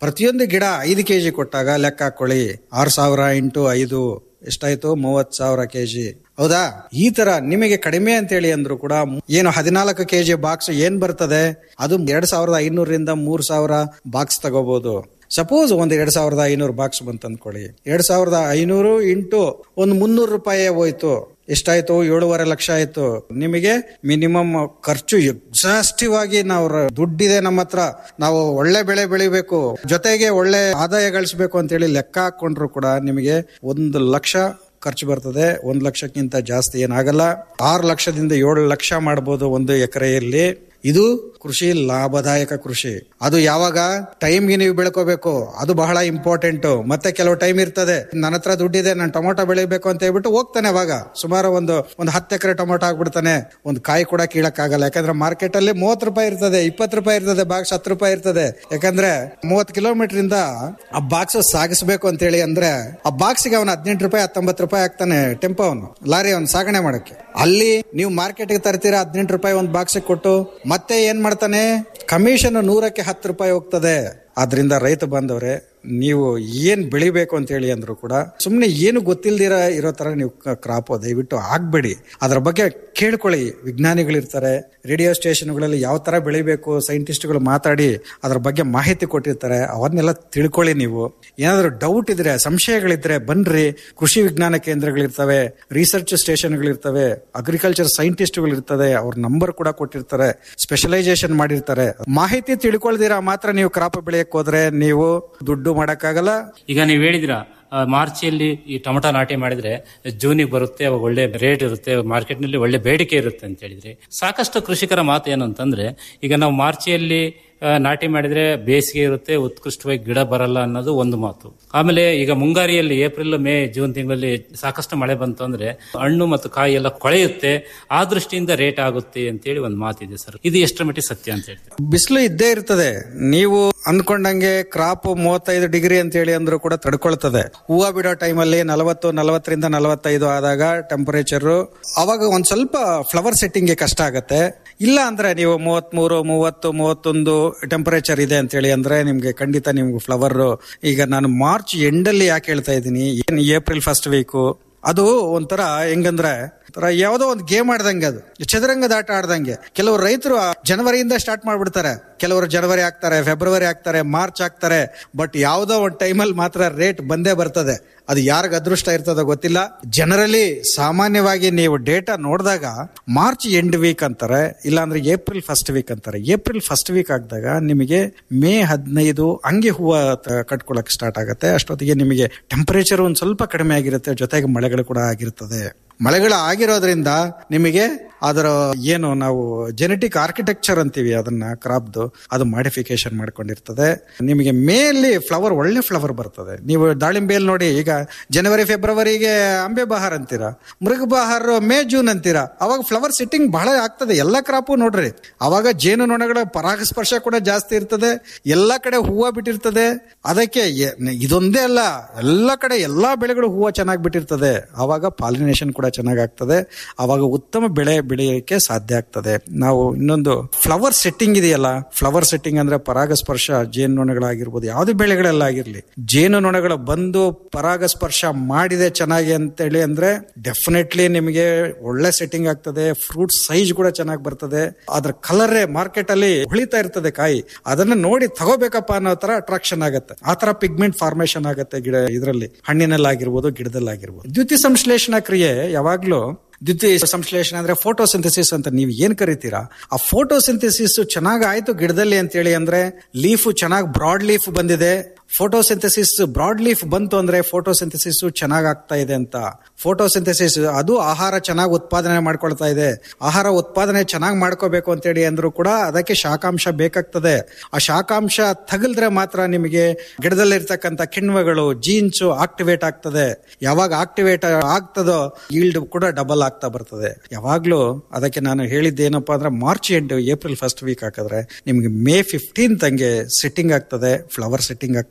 ಪ್ರತಿಯೊಂದು ಗಿಡ ಐದು ಕೆಜಿ ಕೊಟ್ಟಾಗ ಲೆಕ್ಕ ಹಾಕೊಳ್ಳಿ ಆರು ಸಾವಿರ ಇಂಟು ಐದು ಎಷ್ಟಾಯ್ತು ಮೂವತ್ ಸಾವಿರ ಕೆಜಿ ಹೌದಾ ಈ ತರ ನಿಮಗೆ ಕಡಿಮೆ ಅಂತೇಳಿ ಅಂದ್ರು ಕೂಡ ಏನು ಹದಿನಾಲ್ಕು ಕೆಜಿ ಬಾಕ್ಸ್ ಏನ್ ಬರ್ತದೆ ಅದು ಎರಡ್ ಸಾವಿರದ ಐನೂರರಿಂದ ಮೂರ್ ಸಾವಿರ ಬಾಕ್ಸ್ ತಗೋಬಹುದು ಸಪೋಸ್ ಒಂದ್ ಎರಡ್ ಸಾವಿರದ ಐನೂರು ಬಾಕ್ಸ್ ಬಂತ ಅಂದ್ಕೊಳ್ಳಿ ಎರಡ್ ಸಾವಿರದ ಐನೂರು ಇಂಟು ಒಂದು ಮುನ್ನೂರು ರೂಪಾಯಿ ಹೋಯ್ತು ಎಷ್ಟಾಯ್ತು ಏಳುವರೆ ಲಕ್ಷ ಆಯ್ತು ನಿಮಗೆ ಮಿನಿಮಮ್ ಖರ್ಚು ಎಕ್ಸಾಸ್ಟಿವ್ ಆಗಿ ನಾವು ರ- ದುಡ್ಡಿದೆ ನಮ್ಮ ಹತ್ರ ನಾವು ಒಳ್ಳೆ ಬೆಳೆ ಬೆಳಿಬೇಕು ಜೊತೆಗೆ ಒಳ್ಳೆ ಆದಾಯ ಗಳಿಸಬೇಕು ಅಂತೇಳಿ ಲೆಕ್ಕ ಹಾಕೊಂಡ್ರು ಕೂಡ ನಿಮಗೆ ಒಂದು ಲಕ್ಷ ಖರ್ಚು ಬರ್ತದೆ ಒಂದ್ ಲಕ್ಷಕ್ಕಿಂತ ಜಾಸ್ತಿ ಏನಾಗಲ್ಲ ಆರು ಲಕ್ಷದಿಂದ ಏಳು ಲಕ್ಷ ಮಾಡಬಹುದು ಒಂದು ಎಕರೆಯಲ್ಲಿ ಇದು ಕೃಷಿ ಲಾಭದಾಯಕ ಕೃಷಿ ಅದು ಯಾವಾಗ ಟೈಮ್ಗೆ ನೀವು ಬೆಳ್ಕೋಬೇಕು ಅದು ಬಹಳ ಇಂಪಾರ್ಟೆಂಟ್ ಮತ್ತೆ ಕೆಲವು ಟೈಮ್ ಇರ್ತದೆ ನನ್ನ ಹತ್ರ ದುಡ್ಡಿದೆ ನಾನು ಟೊಮೊಟೊ ಬೆಳಿಬೇಕು ಅಂತ ಹೇಳ್ಬಿಟ್ಟು ಹೋಗ್ತಾನೆ ಅವಾಗ ಸುಮಾರು ಒಂದು ಒಂದು ಹತ್ತು ಎಕರೆ ಟೊಮೊಟೊ ಹಾಕ್ಬಿಡ್ತಾನೆ ಒಂದು ಕಾಯಿ ಕೂಡ ಕೀಳಕ್ಕಾಗಲ್ಲ ಯಾಕಂದ್ರೆ ಮಾರ್ಕೆಟ್ ಅಲ್ಲಿ ಮೂವತ್ತು ರೂಪಾಯಿ ಇರ್ತದೆ ಇಪ್ಪತ್ತು ರೂಪಾಯಿ ಇರ್ತದೆ ಬಾಕ್ಸ್ ಹತ್ತು ರೂಪಾಯಿ ಇರ್ತದೆ ಯಾಕಂದ್ರೆ ಮೂವತ್ತು ಕಿಲೋಮೀಟರ್ ಇಂದ ಆ ಬಾಕ್ಸ್ ಸಾಗಿಸ್ಬೇಕು ಅಂತ ಹೇಳಿ ಅಂದ್ರೆ ಆ ಬಾಕ್ಸ್ಗೆ ಅವನು ಹದಿನೆಂಟು ರೂಪಾಯಿ ಹತ್ತೊಂಬತ್ತು ರೂಪಾಯಿ ಹಾಕ್ತಾನೆ ಟೆಂಪೋ ಅವನು ಲಾರಿ ಅವನು ಸಾಗಣೆ ಮಾಡಕ್ಕೆ ಅಲ್ಲಿ ನೀವು ಮಾರ್ಕೆಟ್ಗೆ ತರ್ತೀರಾ ಹದಿನೆಂಟು ರೂಪಾಯಿ ಒಂದು ಬಾಕ್ಸ್ ಕೊಟ್ಟು ಮತ್ತೆ ಏನ್ ಮಾಡ್ತಾನೆ ಕಮಿಷನ್ ನೂರಕ್ಕೆ ಹತ್ತು ರೂಪಾಯಿ ಹೋಗ್ತದೆ ಆದ್ರಿಂದ ರೈತ ಬಾಂಧವ್ರೆ ನೀವು ಏನ್ ಬೆಳಿಬೇಕು ಅಂತ ಹೇಳಿ ಅಂದ್ರು ಕೂಡ ಸುಮ್ನೆ ಏನು ಗೊತ್ತಿಲ್ದಿರ ಇರೋ ತರ ನೀವು ಕ್ರಾಪ್ ದಯವಿಟ್ಟು ಆಗ್ಬೇಡಿ ಅದ್ರ ಬಗ್ಗೆ ಕೇಳ್ಕೊಳ್ಳಿ ವಿಜ್ಞಾನಿಗಳಿರ್ತಾರೆ ರೇಡಿಯೋ ಸ್ಟೇಷನ್ಗಳಲ್ಲಿ ಯಾವ ತರ ಬೆಳಿಬೇಕು ಸೈಂಟಿಸ್ಟ್ಗಳು ಮಾತಾಡಿ ಅದ್ರ ಬಗ್ಗೆ ಮಾಹಿತಿ ಕೊಟ್ಟಿರ್ತಾರೆ ಅವನ್ನೆಲ್ಲ ತಿಳ್ಕೊಳ್ಳಿ ನೀವು ಏನಾದ್ರು ಡೌಟ್ ಇದ್ರೆ ಸಂಶಯಗಳಿದ್ರೆ ಬನ್ರಿ ಕೃಷಿ ವಿಜ್ಞಾನ ಕೇಂದ್ರಗಳಿರ್ತವೆ ರಿಸರ್ಚ್ ಸ್ಟೇಷನ್ಗಳಿರ್ತವೆ ಅಗ್ರಿಕಲ್ಚರ್ ಸೈಂಟಿಸ್ಟ್ಗಳಿರ್ತದೆ ಅವ್ರ ನಂಬರ್ ಕೂಡ ಕೊಟ್ಟಿರ್ತಾರೆ ಸ್ಪೆಷಲೈಸೇಷನ್ ಮಾಡಿರ್ತಾರೆ ಮಾಹಿತಿ ತಿಳ್ಕೊಳ್ದಿರಾ ಮಾತ್ರ ನೀವು ಕ್ರಾಪ್ ಬೆಳೆಯಕ್ ಹೋದ್ರೆ ನೀವು ದುಡ್ಡು ಮಾಡಕ್ಕಾಗಲ್ಲ ಈಗ ನೀವು ಹೇಳಿದ್ರ ಮಾರ್ಚಿಯಲ್ಲಿ ಈ ಟೊಮೊಟೊ ನಾಟಿ ಮಾಡಿದ್ರೆ ಜೂನಿಗೆ ಬರುತ್ತೆ ಅವಾಗ ಒಳ್ಳೆ ರೇಟ್ ಇರುತ್ತೆ ಮಾರ್ಕೆಟ್ನಲ್ಲಿ ಒಳ್ಳೆ ಬೇಡಿಕೆ ಇರುತ್ತೆ ಅಂತ ಹೇಳಿದ್ರೆ ಸಾಕಷ್ಟು ಕೃಷಿಕರ ಮಾತು ಏನು ಅಂತಂದ್ರೆ ಈಗ ನಾವು ಮಾರ್ಚಿಯಲ್ಲಿ ಆ, ನಾಟಿ ಮಾಡಿದ್ರೆ ಬೇಸಿಗೆ ಇರುತ್ತೆ ಉತ್ಕೃಷ್ಟವಾಗಿ ಗಿಡ ಬರಲ್ಲ ಅನ್ನೋದು ಒಂದು ಮಾತು ಆಮೇಲೆ ಈಗ ಮುಂಗಾರಿಯಲ್ಲಿ ಏಪ್ರಿಲ್ ಮೇ ಜೂನ್ ತಿಂಗಳಲ್ಲಿ ಸಾಕಷ್ಟು ಮಳೆ ಬಂತು ಅಂದ್ರೆ ಹಣ್ಣು ಮತ್ತು ಕಾಯಿ ಎಲ್ಲ ಕೊಳೆಯುತ್ತೆ ಆ ದೃಷ್ಟಿಯಿಂದ ರೇಟ್ ಆಗುತ್ತೆ ಅಂತೇಳಿ ಒಂದು ಮಾತಿದೆ ಸರ್ ಇದು ಎಷ್ಟರ ಮಟ್ಟಿಗೆ ಸತ್ಯ ಅಂತ ಹೇಳ್ತೀವಿ ಬಿಸಿಲು ಇದ್ದೇ ಇರ್ತದೆ ನೀವು ಅನ್ಕೊಂಡಂಗೆ ಕ್ರಾಪ್ ಮೂವತ್ತೈದು ಡಿಗ್ರಿ ಅಂತ ಹೇಳಿ ಅಂದ್ರೂ ಕೂಡ ತಡ್ಕೊಳ್ತದೆ ಹೂವು ಬಿಡೋ ಟೈಮಲ್ಲಿ ನಲವತ್ತು ನಲವತ್ತರಿಂದ ನಲವತ್ತೈದು ಆದಾಗ ಟೆಂಪರೇಚರ್ ಅವಾಗ ಒಂದ್ ಸ್ವಲ್ಪ ಫ್ಲವರ್ ಸೆಟ್ಟಿಂಗ್ಗೆ ಕಷ್ಟ ಆಗತ್ತೆ ಇಲ್ಲ ಅಂದ್ರೆ ನೀವು ಮೂವತ್ಮೂರು ಮೂವತ್ತು ಮೂವತ್ತೊಂದು ಟೆಂಪರೇಚರ್ ಇದೆ ಅಂತ ಹೇಳಿ ಅಂದ್ರೆ ನಿಮ್ಗೆ ಖಂಡಿತ ನಿಮ್ಗೆ ಫ್ಲವರ್ ಈಗ ನಾನು ಮಾರ್ಚ್ ಎಂಡಲ್ಲಿ ಯಾಕೆ ಹೇಳ್ತಾ ಇದ್ದೀನಿ ಏನ್ ಏಪ್ರಿಲ್ ಫಸ್ಟ್ ವೀಕು ಅದು ಒಂಥರ ಹೆಂಗಂದ್ರೆ ಒಂಥರ ಯಾವ್ದೋ ಒಂದು ಗೇಮ್ ಆಡ್ದಂಗೆ ಅದು ಚದುರಂಗದ ಆಟ ಆಡ್ದಂಗೆ ಕೆಲವರು ರೈತರು ಜನವರಿಯಿಂದ ಸ್ಟಾರ್ಟ್ ಮಾಡ್ಬಿಡ್ತಾರೆ ಕೆಲವರು ಜನವರಿ ಹಾಕ್ತಾರೆ ಫೆಬ್ರವರಿ ಹಾಕ್ತಾರೆ ಮಾರ್ಚ್ ಹಾಕ್ತಾರೆ ಬಟ್ ಯಾವ್ದೋ ಒಂದು ಟೈಮಲ್ಲಿ ಮಾತ್ರ ರೇಟ್ ಬಂದೇ ಬರ್ತದೆ ಅದು ಯಾರಿಗ ಅದೃಷ್ಟ ಇರ್ತದೋ ಗೊತ್ತಿಲ್ಲ ಜನರಲಿ ಸಾಮಾನ್ಯವಾಗಿ ನೀವು ಡೇಟಾ ನೋಡಿದಾಗ ಮಾರ್ಚ್ ಎಂಡ್ ವೀಕ್ ಅಂತಾರೆ ಇಲ್ಲಾಂದ್ರೆ ಏಪ್ರಿಲ್ ಫಸ್ಟ್ ವೀಕ್ ಅಂತಾರೆ ಏಪ್ರಿಲ್ ಫಸ್ಟ್ ವೀಕ್ ಆಗಿದಾಗ ನಿಮಗೆ ಮೇ ಹದಿನೈದು ಹಂಗೆ ಹೂವು ತ- ಕಟ್ಕೊಳಕ್ ಸ್ಟಾರ್ಟ್ ಆಗುತ್ತೆ ಅಷ್ಟೊತ್ತಿಗೆ ನಿಮಗೆ ಟೆಂಪರೇಚರ್ ಒಂದು ಸ್ವಲ್ಪ ಕಡಿಮೆ ಆಗಿರುತ್ತೆ ಜೊತೆಗೆ ಮಳೆಗಳು ಕೂಡ ಆಗಿರ್ತದೆ ಮಳೆಗಳು ಆಗಿರೋದ್ರಿಂದ ನಿಮಗೆ ಅದರ ಏನು ನಾವು ಜೆನೆಟಿಕ್ ಆರ್ಕಿಟೆಕ್ಚರ್ ಅಂತೀವಿ ಅದನ್ನ ಕ್ರಾಪ್ದು ಅದು ಮಾಡಿಫಿಕೇಶನ್ ಮಾಡ್ಕೊಂಡಿರ್ತದೆ ನಿಮಗೆ ಮೇಲಿ ಫ್ಲವರ್ ಒಳ್ಳೆ ಫ್ಲವರ್ ಬರ್ತದೆ ನೀವು ದಾಳಿಂಬೆಯಲ್ಲಿ ನೋಡಿ ಈಗ ಜನವರಿ ಫೆಬ್ರವರಿಗೆ ಅಂಬೆ ಬಹಾರ್ ಅಂತೀರಾ ಮೃಗ ಬಹಾರ್ ಮೇ ಜೂನ್ ಅಂತೀರಾ ಅವಾಗ ಫ್ಲವರ್ ಸಿಟ್ಟಿಂಗ್ ಬಹಳ ಆಗ್ತದೆ ಎಲ್ಲ ಕ್ರಾಪು ನೋಡ್ರಿ ಅವಾಗ ಜೇನು ನೊಣಗಳ ಪರಾಗಸ್ಪರ್ಶ ಕೂಡ ಜಾಸ್ತಿ ಇರ್ತದೆ ಎಲ್ಲ ಕಡೆ ಹೂವು ಬಿಟ್ಟಿರ್ತದೆ ಅದಕ್ಕೆ ಎ- ಇದೊಂದೇ ಅಲ್ಲ ಎಲ್ಲ ಕಡೆ ಎಲ್ಲಾ ಬೆಳೆಗಳು ಹೂವು ಚೆನ್ನಾಗಿ ಬಿಟ್ಟಿರ್ತದೆ ಅವಾಗ ಪಾಲಿನೇಷನ್ ಕೂಡ ಚೆನ್ನಾಗಿ ಆಗ್ತದೆ ಅವಾಗ ಉತ್ತಮ ಬೆಳೆ ಬೆಳೆಯಕ್ಕೆ ಸಾಧ್ಯ ಆಗ್ತದೆ ನಾವು ಇನ್ನೊಂದು ಫ್ಲವರ್ ಸೆಟ್ಟಿಂಗ್ ಇದೆಯಲ್ಲ ಫ್ಲವರ್ ಸೆಟ್ಟಿಂಗ್ ಅಂದ್ರೆ ಪರಾಗಸ್ಪರ್ಶ ಜೇನು ನೊಣಗಳಾಗಿರ್ಬೋದು ಯಾವುದೇ ಬೆಳೆಗಳೆಲ್ಲ ಆಗಿರ್ಲಿ ಜೇನು ನೊಣಗಳು ಬಂದು ಪರಾಗಸ್ಪರ್ಶ ಮಾಡಿದೆ ಚೆನ್ನಾಗಿ ಅಂತೇಳಿ ಅಂದ್ರೆ ಡೆಫಿನೆಟ್ಲಿ ನಿಮಗೆ ಒಳ್ಳೆ ಸೆಟ್ಟಿಂಗ್ ಆಗ್ತದೆ ಫ್ರೂಟ್ ಸೈಜ್ ಕೂಡ ಚೆನ್ನಾಗಿ ಬರ್ತದೆ ಅದ್ರ ಕಲರ್ ಮಾರ್ಕೆಟ್ ಅಲ್ಲಿ ಹೊಳಿತಾ ಇರ್ತದೆ ಕಾಯಿ ಅದನ್ನ ನೋಡಿ ತಗೋಬೇಕಪ್ಪ ಅನ್ನೋ ತರ ಅಟ್ರಾಕ್ಷನ್ ಆಗುತ್ತೆ ಆ ತರ ಪಿಗ್ಮೆಂಟ್ ಫಾರ್ಮೇಶನ್ ಆಗುತ್ತೆ ಗಿಡ ಇದರಲ್ಲಿ ಹಣ್ಣಿನಲ್ಲಾಗಿರ್ಬೋದು ಗಿಡದಲ್ಲಾಗಿರ್ಬೋದು ದ್ಯುತಿ ಸಂಶ್ಲೇಷಣಾ ಕ್ರಿಯೆ ಯಾವಾಗ್ಲೂ ದ್ವಿತೀಯ ಸಂಶ್ಲೇಷಣೆ ಅಂದ್ರೆ ಫೋಟೋಸಿಂಥಸಿಸ್ ಅಂತ ನೀವು ಏನ್ ಕರಿತೀರಾ ಆ ಫೋಟೋಸಿಂಥಸಿಸ್ ಚೆನ್ನಾಗ್ ಆಯ್ತು ಗಿಡದಲ್ಲಿ ಅಂತೇಳಿ ಅಂದ್ರೆ ಲೀಫ್ ಚೆನ್ನಾಗಿ ಬ್ರಾಡ್ ಲೀಫ್ ಬಂದಿದೆ ಫೋಟೋಸಿಂಥಸಿಸ್ ಬ್ರಾಡ್ ಲೀಫ್ ಬಂತು ಅಂದ್ರೆ ಫೋಟೋಸಿಂಥಸಿಸ್ ಚೆನ್ನಾಗ್ ಆಗ್ತಾ ಇದೆ ಅಂತ ಫೋಟೋಸಿಂಥಸಿಸ್ ಅದು ಆಹಾರ ಚೆನ್ನಾಗಿ ಉತ್ಪಾದನೆ ಮಾಡ್ಕೊಳ್ತಾ ಇದೆ ಆಹಾರ ಉತ್ಪಾದನೆ ಚೆನ್ನಾಗಿ ಮಾಡ್ಕೋಬೇಕು ಅಂತೇಳಿ ಅಂದ್ರೂ ಕೂಡ ಅದಕ್ಕೆ ಶಾಖಾಂಶ ಬೇಕಾಗ್ತದೆ ಆ ಶಾಖಾಂಶ ತಗಲ್ದ್ರೆ ಮಾತ್ರ ನಿಮಗೆ ಗಿಡದಲ್ಲಿರ್ತಕ್ಕಂಥ ಕಿಣ್ವಗಳು ಜೀನ್ಸ್ ಆಕ್ಟಿವೇಟ್ ಆಗ್ತದೆ ಯಾವಾಗ ಆಕ್ಟಿವೇಟ್ ಆಗ್ತದೋ ಈಲ್ಡ್ ಕೂಡ ಡಬಲ್ ಆಗ್ತಾ ಬರ್ತದೆ ಯಾವಾಗ್ಲೂ ಅದಕ್ಕೆ ನಾನು ಹೇಳಿದ್ದೇನಪ್ಪಾ ಅಂದ್ರೆ March end April first week ಹಾಕಿದ್ರೆ ನಿಮ್ಗೆ ಮೇ ಫಿಫ್ಟೀನ್ತ್ ಹಂಗೆ ಸೆಟ್ಟಿಂಗ್ ಆಗ್ತದೆ ಫ್ಲವರ್ ಸೆಟ್ಟಿಂಗ್ ಆಗ್ತದೆ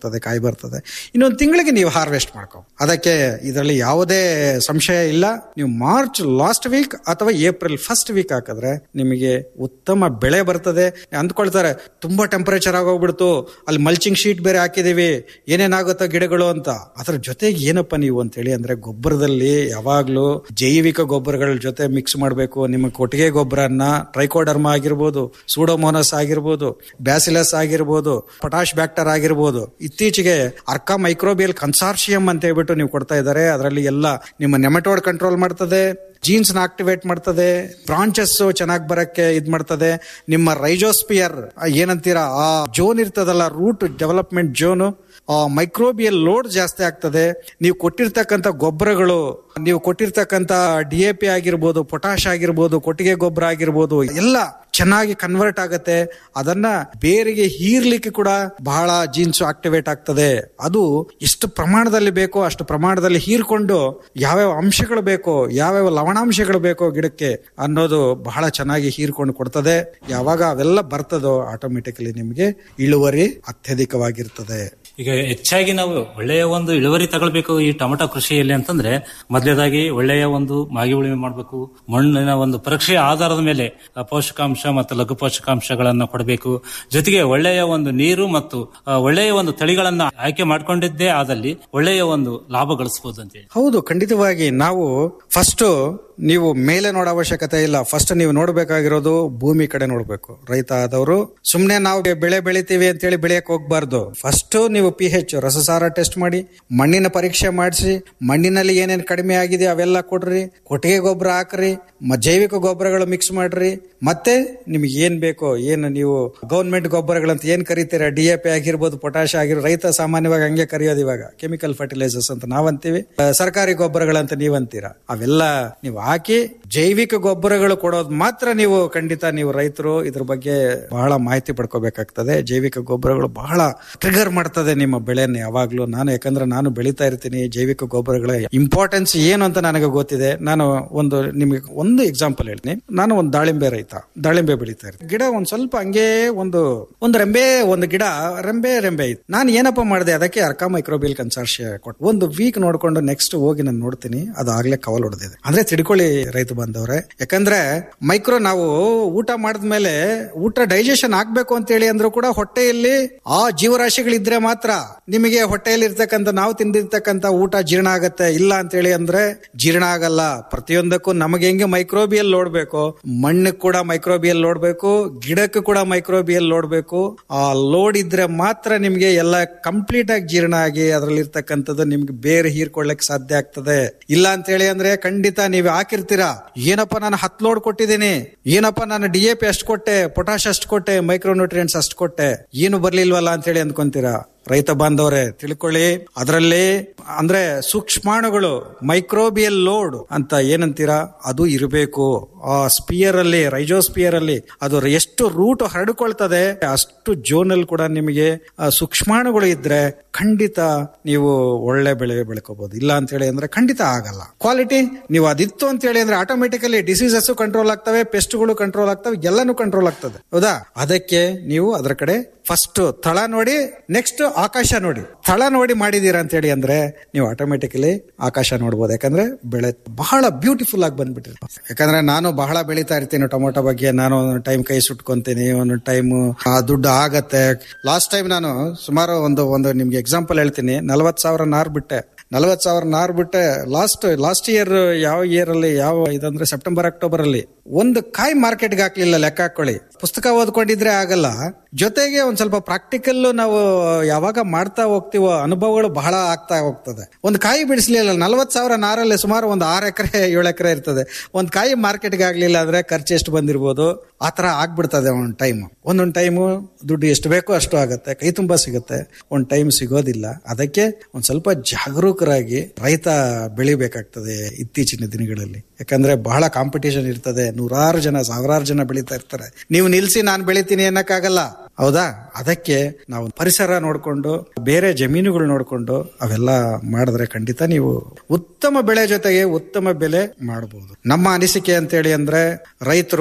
ಆಗ್ತದೆ ಕಾಯಿ ಬರ್ತದೆ ಇನ್ನೊಂದು ತಿಂಗಳಿಗೆ ನೀವು ಹಾರ್ವೆಸ್ಟ್ ಮಾಡ್ಕೋ ಅದಕ್ಕೆ ಇದರಲ್ಲಿ ಯಾವುದೇ ಸಂಶಯ ಇಲ್ಲ ನೀವು ಮಾರ್ಚ್ ಲಾಸ್ಟ್ ವೀಕ್ ಅಥವಾ ಏಪ್ರಿಲ್ ಫಸ್ಟ್ ವೀಕ್ ಹಾಕಿದ್ರೆ ನಿಮಗೆ ಉತ್ತಮ ಬೆಳೆ ಬರ್ತದೆ ಅಂದ್ಕೊಳ್ತಾರೆ ತುಂಬಾ ಟೆಂಪರೇಚರ್ ಆಗೋಗ್ಬಿಡ್ತು ಅಲ್ಲಿ ಮಲ್ಚಿಂಗ್ ಶೀಟ್ ಬೇರೆ ಹಾಕಿದೀವಿ ಏನೇನಾಗುತ್ತೋ ಗಿಡಗಳು ಅಂತ ಅದ್ರ ಜೊತೆಗೆ ಏನಪ್ಪ ನೀವು ಅಂತೇಳಿ ಅಂದ್ರೆ ಗೊಬ್ಬರದಲ್ಲಿ ಯಾವಾಗ್ಲೂ ಜೈವಿಕ ಗೊಬ್ಬರಗಳ ಜೊತೆ ಮಿಕ್ಸ್ ಮಾಡಬೇಕು ನಿಮ್ಮ ಕೊಟ್ಟಿಗೆ ಗೊಬ್ಬರನ್ನ ಟ್ರೈಕೋಡರ್ಮ ಆಗಿರ್ಬೋದು ಸೂಡೋಮೋನಸ್ ಆಗಿರ್ಬೋದು ಬ್ಯಾಸಿಲಸ್ ಆಗಿರ್ಬೋದು ಪೊಟಾಶ್ ಬ್ಯಾಕ್ಟರ್ ಆಗಿರ್ಬೋದು ಇತ್ತೀಚೆಗೆ ಅರ್ಕಾ ಮೈಕ್ರೋಬಿಯಲ್ ಕನ್ಸಾರ್ಷಿಯಂ ಅಂತ ಹೇಳ್ಬಿಟ್ಟು ನೀವು ಕೊಡ್ತಾ ಇದ್ದಾರೆ ಅದರಲ್ಲಿ ಎಲ್ಲ ನಿಮ್ಮ ನೆಮಟೋಡ್ ಕಂಟ್ರೋಲ್ ಮಾಡ್ತದೆ ಜೀನ್ಸ್ ನ ಆಕ್ಟಿವೇಟ್ ಮಾಡ್ತದೆ ಬ್ರಾಂಚಸ್ ಚೆನ್ನಾಗಿ ಬರಕ್ಕೆ ಇದ್ ಮಾಡ್ತದೆ ನಿಮ್ಮ ರೈಜೋಸ್ಪಿಯರ್ ಏನಂತೀರಾ ಆ ಜೋನ್ ಇರ್ತದಲ್ಲ root development zone microbial load ಜಾಸ್ತಿ ಆಗ್ತದೆ ನೀವು ಕೊಟ್ಟಿರ್ತಕ್ಕಂಥ ಗೊಬ್ಬರಗಳು ನೀವು ಕೊಟ್ಟಿರ್ತಕ್ಕಂಥ ಡಿ ಎ ಪಿ ಆಗಿರ್ಬೋದು ಪೊಟಾಶ್ ಆಗಿರ್ಬೋದು ಕೊಟ್ಟಿಗೆ ಗೊಬ್ಬರ ಆಗಿರ್ಬೋದು ಎಲ್ಲ ಚೆನ್ನಾಗಿ ಕನ್ವರ್ಟ್ ಆಗತ್ತೆ ಅದನ್ನ ಬೇರಿಗೆ ಹೀರ್ಲಿಕ್ಕೆ ಕೂಡ ಬಹಳ ಜೀನ್ಸ್ ಆಕ್ಟಿವೇಟ್ ಆಗ್ತದೆ ಅದು ಎಷ್ಟು ಪ್ರಮಾಣದಲ್ಲಿ ಬೇಕೋ ಅಷ್ಟು ಪ್ರಮಾಣದಲ್ಲಿ ಹೀರ್ಕೊಂಡು ಯಾವ್ಯಾವ ಅಂಶಗಳು ಬೇಕೋ ಯಾವ್ಯಾವ ಲವಣಾಂಶಗಳು ಬೇಕೋ ಗಿಡಕ್ಕೆ ಅನ್ನೋದು ಬಹಳ ಚೆನ್ನಾಗಿ ಹೀರ್ಕೊಂಡು ಕೊಡ್ತದೆ ಯಾವಾಗ ಅವೆಲ್ಲ ಬರ್ತದೋ ಆಟೋಮೆಟಿಕಲಿ ನಿಮಗೆ ಇಳುವರಿ ಅತ್ಯಧಿಕವಾಗಿರ್ತದೆ ಈಗ ಹೆಚ್ಚಾಗಿ ನಾವು ಒಳ್ಳೆಯ ಒಂದು ಇಳುವರಿ ತಗೊಳ್ಬೇಕು ಈ ಟೊಮೆಟೊ ಕೃಷಿಯಲ್ಲಿ ಅಂತಂದ್ರೆ ಮೊದಲೇದಾಗಿ ಒಳ್ಳೆಯ ಒಂದು ಮಾಗಿ ಉಳುಮೆ ಮಾಡಬೇಕು ಮಣ್ಣಿನ ಒಂದು ಪರೀಕ್ಷೆಯ ಆಧಾರದ ಮೇಲೆ ಆ ಪೋಷಕಾಂಶ ಮತ್ತು ಲಘು ಪೋಷಕಾಂಶಗಳನ್ನು ಕೊಡಬೇಕು ಜೊತೆಗೆ ಒಳ್ಳೆಯ ಒಂದು ನೀರು ಮತ್ತು ಆ, ಒಳ್ಳೆಯ ಒಂದು ತಳಿಗಳನ್ನ ಆಯ್ಕೆ ಮಾಡ್ಕೊಂಡಿದ್ದೇ ಆದಲ್ಲಿ ಒಳ್ಳೆಯ ಒಂದು ಲಾಭ ಗಳಿಸಬಹುದು ಅಂತ ಹೇಳಿ ಹೌದು ಖಂಡಿತವಾಗಿ ನಾವು ಫಸ್ಟ್ ನೀವು ಮೇಲೆ ನೋಡೋ ಅವಶ್ಯಕತೆ ಇಲ್ಲ ಫಸ್ಟ್ ನೀವು ನೋಡ್ಬೇಕಾಗಿರೋದು ಭೂಮಿ ಕಡೆ ನೋಡ್ಬೇಕು ರೈತ ಆದವರು ಸುಮ್ನೆ ನಾವು ಬೆಳೆ ಬೆಳಿತೀವಿ ಅಂತೇಳಿ ಬೆಳೆಯಕ್ ಹೋಗ್ಬಾರ್ದು ಫಸ್ಟ್ ನೀವು ಪಿ ಹೆಚ್ ರಸಸಾರ ಟೆಸ್ಟ್ ಮಾಡಿ ಮಣ್ಣಿನ ಪರೀಕ್ಷೆ ಮಾಡಿಸಿ ಮಣ್ಣಿನಲ್ಲಿ ಏನೇನ್ ಕಡಿಮೆ ಆಗಿದೆ ಅವೆಲ್ಲ ಕೊಡ್ರಿ ಕೊಟ್ಟಿಗೆ ಗೊಬ್ಬರ ಹಾಕ್ರಿ ಮ- ಜೈವಿಕ ಗೊಬ್ಬರಗಳು ಮಿಕ್ಸ್ ಮಾಡ್ರಿ ಮತ್ತೆ ನಿಮ್ಗೆ ಏನ್ ಬೇಕೋ ಏನು ನೀವು ಗೌರ್ಮೆಂಟ್ ಗೊಬ್ಬರಗಳಂತ ಏನ್ ಕರಿತೀರಾ ಡಿ ಎ ಪಿ ಆಗಿರ್ಬೋದು ಪೊಟ್ಯಾಶ್ ಆಗಿರ್ಬೋದು ರೈತ ಸಾಮಾನ್ಯವಾಗಿ ಹಂಗೆ ಕರೆಯೋದು ಇವಾಗ ಕೆಮಿಕಲ್ ಫರ್ಟಿಲೈಸರ್ಸ್ ಅಂತ ನಾವಂತೀವಿ ಆ, ಸರ್ಕಾರಿ ಗೊಬ್ಬರಗಳಂತ ನೀವಂತೀರಾ ಅವೆಲ್ಲ ನೀವು ಹಾಕಿ ಜೈವಿಕ ಗೊಬ್ಬರಗಳು ಕೊಡೋದು ಮಾತ್ರ ನೀವು ಖಂಡಿತ ನೀವು ರೈತರು ಇದ್ರ ಬಗ್ಗೆ ಬಹಳ ಮಾಹಿತಿ ಪಡ್ಕೋಬೇಕಾಗ್ತದೆ ಜೈವಿಕ ಗೊಬ್ಬರಗಳು ಬಹಳ ಟ್ರಿಗರ್ ಮಾಡ್ತದೆ ನಿಮ್ಮ ಬೆಳೆಯನ್ನು ಯಾವಾಗ್ಲೂ ನಾನು ಯಾಕಂದ್ರೆ ನಾನು ಬೆಳೀತಾ ಇರ್ತೀನಿ ಜೈವಿಕ ಗೊಬ್ಬರಗಳ ಇಂಪಾರ್ಟೆನ್ಸ್ ಏನು ಅಂತ ನನಗೆ ಗೊತ್ತಿದೆ ನಾನು ಒಂದು ನಿಮಗೆ ಒಂದು ಎಕ್ಸಾಂಪಲ್ ಹೇಳ್ತೀನಿ ನಾನು ಒಂದು ದಾಳಿಂಬೆ ರೈತ ದಾಳಿಂಬೆ ಬೆಳೀತಾ ಇರ್ತೀನಿ ಗಿಡ ಒಂದ್ ಸ್ವಲ್ಪ ಹಂಗೆ ಒಂದು ಒಂದು ರೆಂಬೆ ಒಂದು ಗಿಡ ರೆಂಬೆ ರೆಂಬೆ ಇತ್ತು ನಾನು ಏನಪ್ಪ ಮಾಡಿದೆ ಅದಕ್ಕೆ ಅರ್ಕಾ ಮೈಕ್ರೋಬಿಯಲ್ ಕನ್ಸಾರ್ಷಿಯ ಕೊಟ್ಟು ಒಂದು ವೀಕ್ ನೋಡ್ಕೊಂಡು ನೆಕ್ಸ್ಟ್ ಹೋಗಿ ನಾನು ನೋಡ್ತೀನಿ ಅದು ಆಗ್ಲೇ ಕವಲ್ ಹೊಡೆದಿದೆ ಅಂದ್ರೆ ತಿಳ್ಕೊಳ್ಳಿ ರೈತ ಬಂದವ್ರೆ ಯಾಕಂದ್ರೆ ಮೈಕ್ರೋ ನಾವು ಊಟ ಮಾಡಿದ್ಮೇಲೆ ಊಟ ಡೈಜೆಷನ್ ಆಗ್ಬೇಕು ಅಂತ ಹೇಳಿ ಅಂದ್ರೂ ಕೂಡ ಹೊಟ್ಟೆಯಲ್ಲಿ ಆ ಜೀವರಾಶಿಗಳಿದ್ರೆ ಮಾತ್ರ ನಿಮಗೆ ಹೊಟ್ಟೆಯಲ್ಲಿ ಇರ್ತಕ್ಕಂಥ ನಾವು ತಿಂದಿರ್ತಕ್ಕಂಥ ಊಟ ಜೀರ್ಣ ಆಗತ್ತೆ ಇಲ್ಲ ಅಂತ ಹೇಳಿ ಅಂದ್ರೆ ಜೀರ್ಣ ಆಗಲ್ಲ ಪ್ರತಿಯೊಂದಕ್ಕೂ ನಮಗೆ ಹೆಂಗೆ ಮೈಕ್ರೋಬಿಯಲ್ ನೋಡ್ಬೇಕು ಮಣ್ಣಿಗೆ ಕೂಡ ಮೈಕ್ರೋಬಿಯಲ್ ನೋಡ್ಬೇಕು ಗಿಡಕ್ಕೆ ಕೂಡ ಮೈಕ್ರೋಬಿಯಲ್ ನೋಡ್ಬೇಕು ಆ ಲೋಡ್ ಇದ್ರೆ ಮಾತ್ರ ನಿಮ್ಗೆ ಎಲ್ಲ ಕಂಪ್ಲೀಟ್ ಆಗಿ ಜೀರ್ಣ ಆಗಿ ಅದರಲ್ಲಿ ಇರ್ತಕ್ಕಂಥದ್ದು ನಿಮ್ಗೆ ಬೇರೆ ಹೀರ್ಕೊಳ್ಳಕ್ ಸಾಧ್ಯ ಆಗ್ತದೆ ಇಲ್ಲ ಅಂತ ಹೇಳಿ ಅಂದ್ರೆ ಖಂಡಿತ ನೀವು ಹಾಕಿರ್ತೀರಾ ಏನಪ್ಪ ನಾನು ಹತ್ ಲೋಡ್ ಕೊಟ್ಟಿದ್ದೀನಿ ಏನಪ್ಪ ನಾನು ಡಿ ಎ ಪಿ ಅಷ್ಟು ಕೊಟ್ಟೆ ಪೊಟಾಶ್ ಅಷ್ಟು ಕೊಟ್ಟೆ ಮೈಕ್ರೋ ನ್ಯೂಟ್ರಿಯೆಂಟ್ಸ್ ಅಷ್ಟು ಕೊಟ್ಟೆ ಏನು ಬರ್ಲಿಲ್ವಲ್ಲ ಅಂತ ಹೇಳಿ ಅಂದ್ಕೊಂತೀರಾ ರೈತ ಬಾಂಧವರೇ ತಿಳ್ಕೊಳ್ಳಿ ಅದರಲ್ಲಿ ಅಂದ್ರೆ ಸೂಕ್ಷ್ಮಾಣುಗಳು ಮೈಕ್ರೋಬಿಯಲ್ ಲೋಡ್ ಅಂತ ಏನಂತೀರಾ ಅದು ಇರಬೇಕು ಆ ಸ್ಪಿಯರ್ ಅಲ್ಲಿ ರೈಜೋಸ್ಪಿಯರ್ ಅಲ್ಲಿ ಅದು ಎಷ್ಟು ರೂಟ್ ಹರಡ್ಕೊಳ್ತದೆ ಅಷ್ಟು ಜೋನಲ್ಲಿ ಕೂಡ ನಿಮಗೆ ಆ ಸೂಕ್ಷ್ಮಾಣುಗಳು ಇದ್ರೆ ಖಂಡಿತ ನೀವು ಒಳ್ಳೆ ಬೆಳೆ ಬೆಳ್ಕೋಬಹುದು ಇಲ್ಲ ಅಂತ ಹೇಳಿ ಅಂದ್ರೆ ಖಂಡಿತ ಆಗಲ್ಲ ಕ್ವಾಲಿಟಿ ನೀವು ಅದಿತ್ತು ಅಂತ ಹೇಳಿ ಅಂದ್ರೆ ಆಟೋಮೆಟಿಕಲಿ ಡಿಸೀಸಸ್ ಕಂಟ್ರೋಲ್ ಆಗ್ತವೆ ಪೆಸ್ಟ್ಗಳು ಕಂಟ್ರೋಲ್ ಆಗ್ತವೆ ಎಲ್ಲಾನು ಕಂಟ್ರೋಲ್ ಆಗ್ತದೆ ಹೌದಾ ಅದಕ್ಕೆ ನೀವು ಅದರ ಕಡೆ ಫಸ್ಟ್ ತಳ ನೋಡಿ ನೆಕ್ಸ್ಟ್ ಆಕಾಶ ನೋಡಿ ತಳ ನೋಡಿ ಮಾಡಿದೀರಾ ಅಂತ ಹೇಳಿ ಅಂದ್ರೆ ನೀವು ಆಟೋಮೆಟಿಕಲಿ ಆಕಾಶ ನೋಡ್ಬೋದು ಯಾಕಂದ್ರೆ ಬೆಳೆ ಬಹಳ ಬ್ಯೂಟಿಫುಲ್ ಆಗಿ ಬಂದ್ಬಿಟ್ಟಿರುತ್ತೆ ಯಾಕಂದ್ರೆ ನಾನು ಬಹಳ ಬೆಳೀತಾ ಇರ್ತೀನಿ ಟೊಮೊಟೊ ಬಗ್ಗೆ ನಾನು ಒಂದೊಂದು ಟೈಮ್ ಕೈ ಸುಟ್ಕೊಂತೀನಿ ಒಂದೊಂದು ಟೈಮ್ ಆ ದುಡ್ಡು ಆಗತ್ತೆ ಲಾಸ್ಟ್ ಟೈಮ್ ನಾನು ಸುಮಾರು ಒಂದು ಒಂದು ನಿಮ್ಗೆ ಎಕ್ಸಾಂಪಲ್ ಹೇಳ್ತೀನಿ ನಲ್ವತ್ ಸಾವಿರ ನಾರ್ ಬಿಟ್ಟೆ ನಲ್ವತ್ ಸಾವಿರ ನಾರ್ ಬಿಟ್ಟೆ ಲಾಸ್ಟ್ ಲಾಸ್ಟ್ ಇಯರ್ ಯಾವ ಇಯರ್ ಅಲ್ಲಿ ಯಾವ ಇದಂದ್ರೆ ಸೆಪ್ಟೆಂಬರ್ ಅಕ್ಟೋಬರ್ ಅಲ್ಲಿ ಒಂದು ಕಾಯಿ ಮಾರ್ಕೆಟ್ಗೆ ಹಾಕ್ಲಿಲ್ಲ ಲೆಕ್ಕ ಹಾಕೊಳ್ಳಿ ಪುಸ್ತಕ ಓದ್ಕೊಂಡಿದ್ರೆ ಆಗಲ್ಲ ಜೊತೆಗೆ ಒಂದ್ ಸ್ವಲ್ಪ ಪ್ರಾಕ್ಟಿಕಲ್ ನಾವು ಯಾವಾಗ ಮಾಡ್ತಾ ಹೋಗ್ತೀವೋ ಅನುಭವಗಳು ಬಹಳ ಆಗ್ತಾ ಹೋಗ್ತದೆ ಒಂದು ಕಾಯಿ ಬಿಡಿಸ್ಲಿಲ್ಲ ನಲ್ವತ್ ಸಾವಿರ ನಾರಲ್ಲಿ ಸುಮಾರು ಒಂದು ಆರು ಎಕರೆ ಏಳು ಎಕರೆ ಇರ್ತದೆ ಒಂದ್ ಕಾಯಿ ಮಾರ್ಕೆಟ್ಗೆ ಆಗ್ಲಿಲ್ಲ ಅಂದ್ರೆ ಖರ್ಚು ಎಷ್ಟು ಬಂದಿರ್ಬೋದು ಆ ತರ ಆಗ್ಬಿಡ್ತದೆ ಒಂದ್ ಟೈಮ್ ಒಂದೊಂದ್ ಟೈಮು ದುಡ್ಡು ಎಷ್ಟು ಬೇಕೋ ಅಷ್ಟು ಆಗುತ್ತೆ ಕೈ ತುಂಬಾ ಸಿಗುತ್ತೆ ಒಂದ್ ಟೈಮ್ ಸಿಗೋದಿಲ್ಲ ಅದಕ್ಕೆ ಒಂದ್ ಸ್ವಲ್ಪ ಜಾಗರೂಕರಾಗಿ ರೈತ ಬೆಳಿಬೇಕಾಗ್ತದೆ ಇತ್ತೀಚಿನ ದಿನಗಳಲ್ಲಿ ಯಾಕಂದ್ರೆ ಬಹಳ ಕಾಂಪಿಟೇಷನ್ ಇರ್ತದೆ ನೂರಾರು ಜನ ಸಾವಿರಾರು ಜನ ಬೆಳೀತಾ ಇರ್ತಾರೆ ನೀವು ನಿಲ್ಸಿ ನಾನು ಬೆಳಿತೀನಿ ಅನ್ನಕ್ಕಾಗಲ್ಲ ಹೌದಾ ಅದಕ್ಕೆ ನಾವು ಪರಿಸರ ನೋಡ್ಕೊಂಡು ಬೇರೆ ಜಮೀನುಗಳು ನೋಡ್ಕೊಂಡು ಅವೆಲ್ಲ ಮಾಡಿದ್ರೆ ಖಂಡಿತ ನೀವು ಉತ್ತಮ ಬೆಳೆ ಜೊತೆಗೆ ಉತ್ತಮ ಬೆಲೆ ಮಾಡಬಹುದು ನಮ್ಮ ಅನಿಸಿಕೆ ಅಂತೇಳಿ ಅಂದ್ರೆ ರೈತರು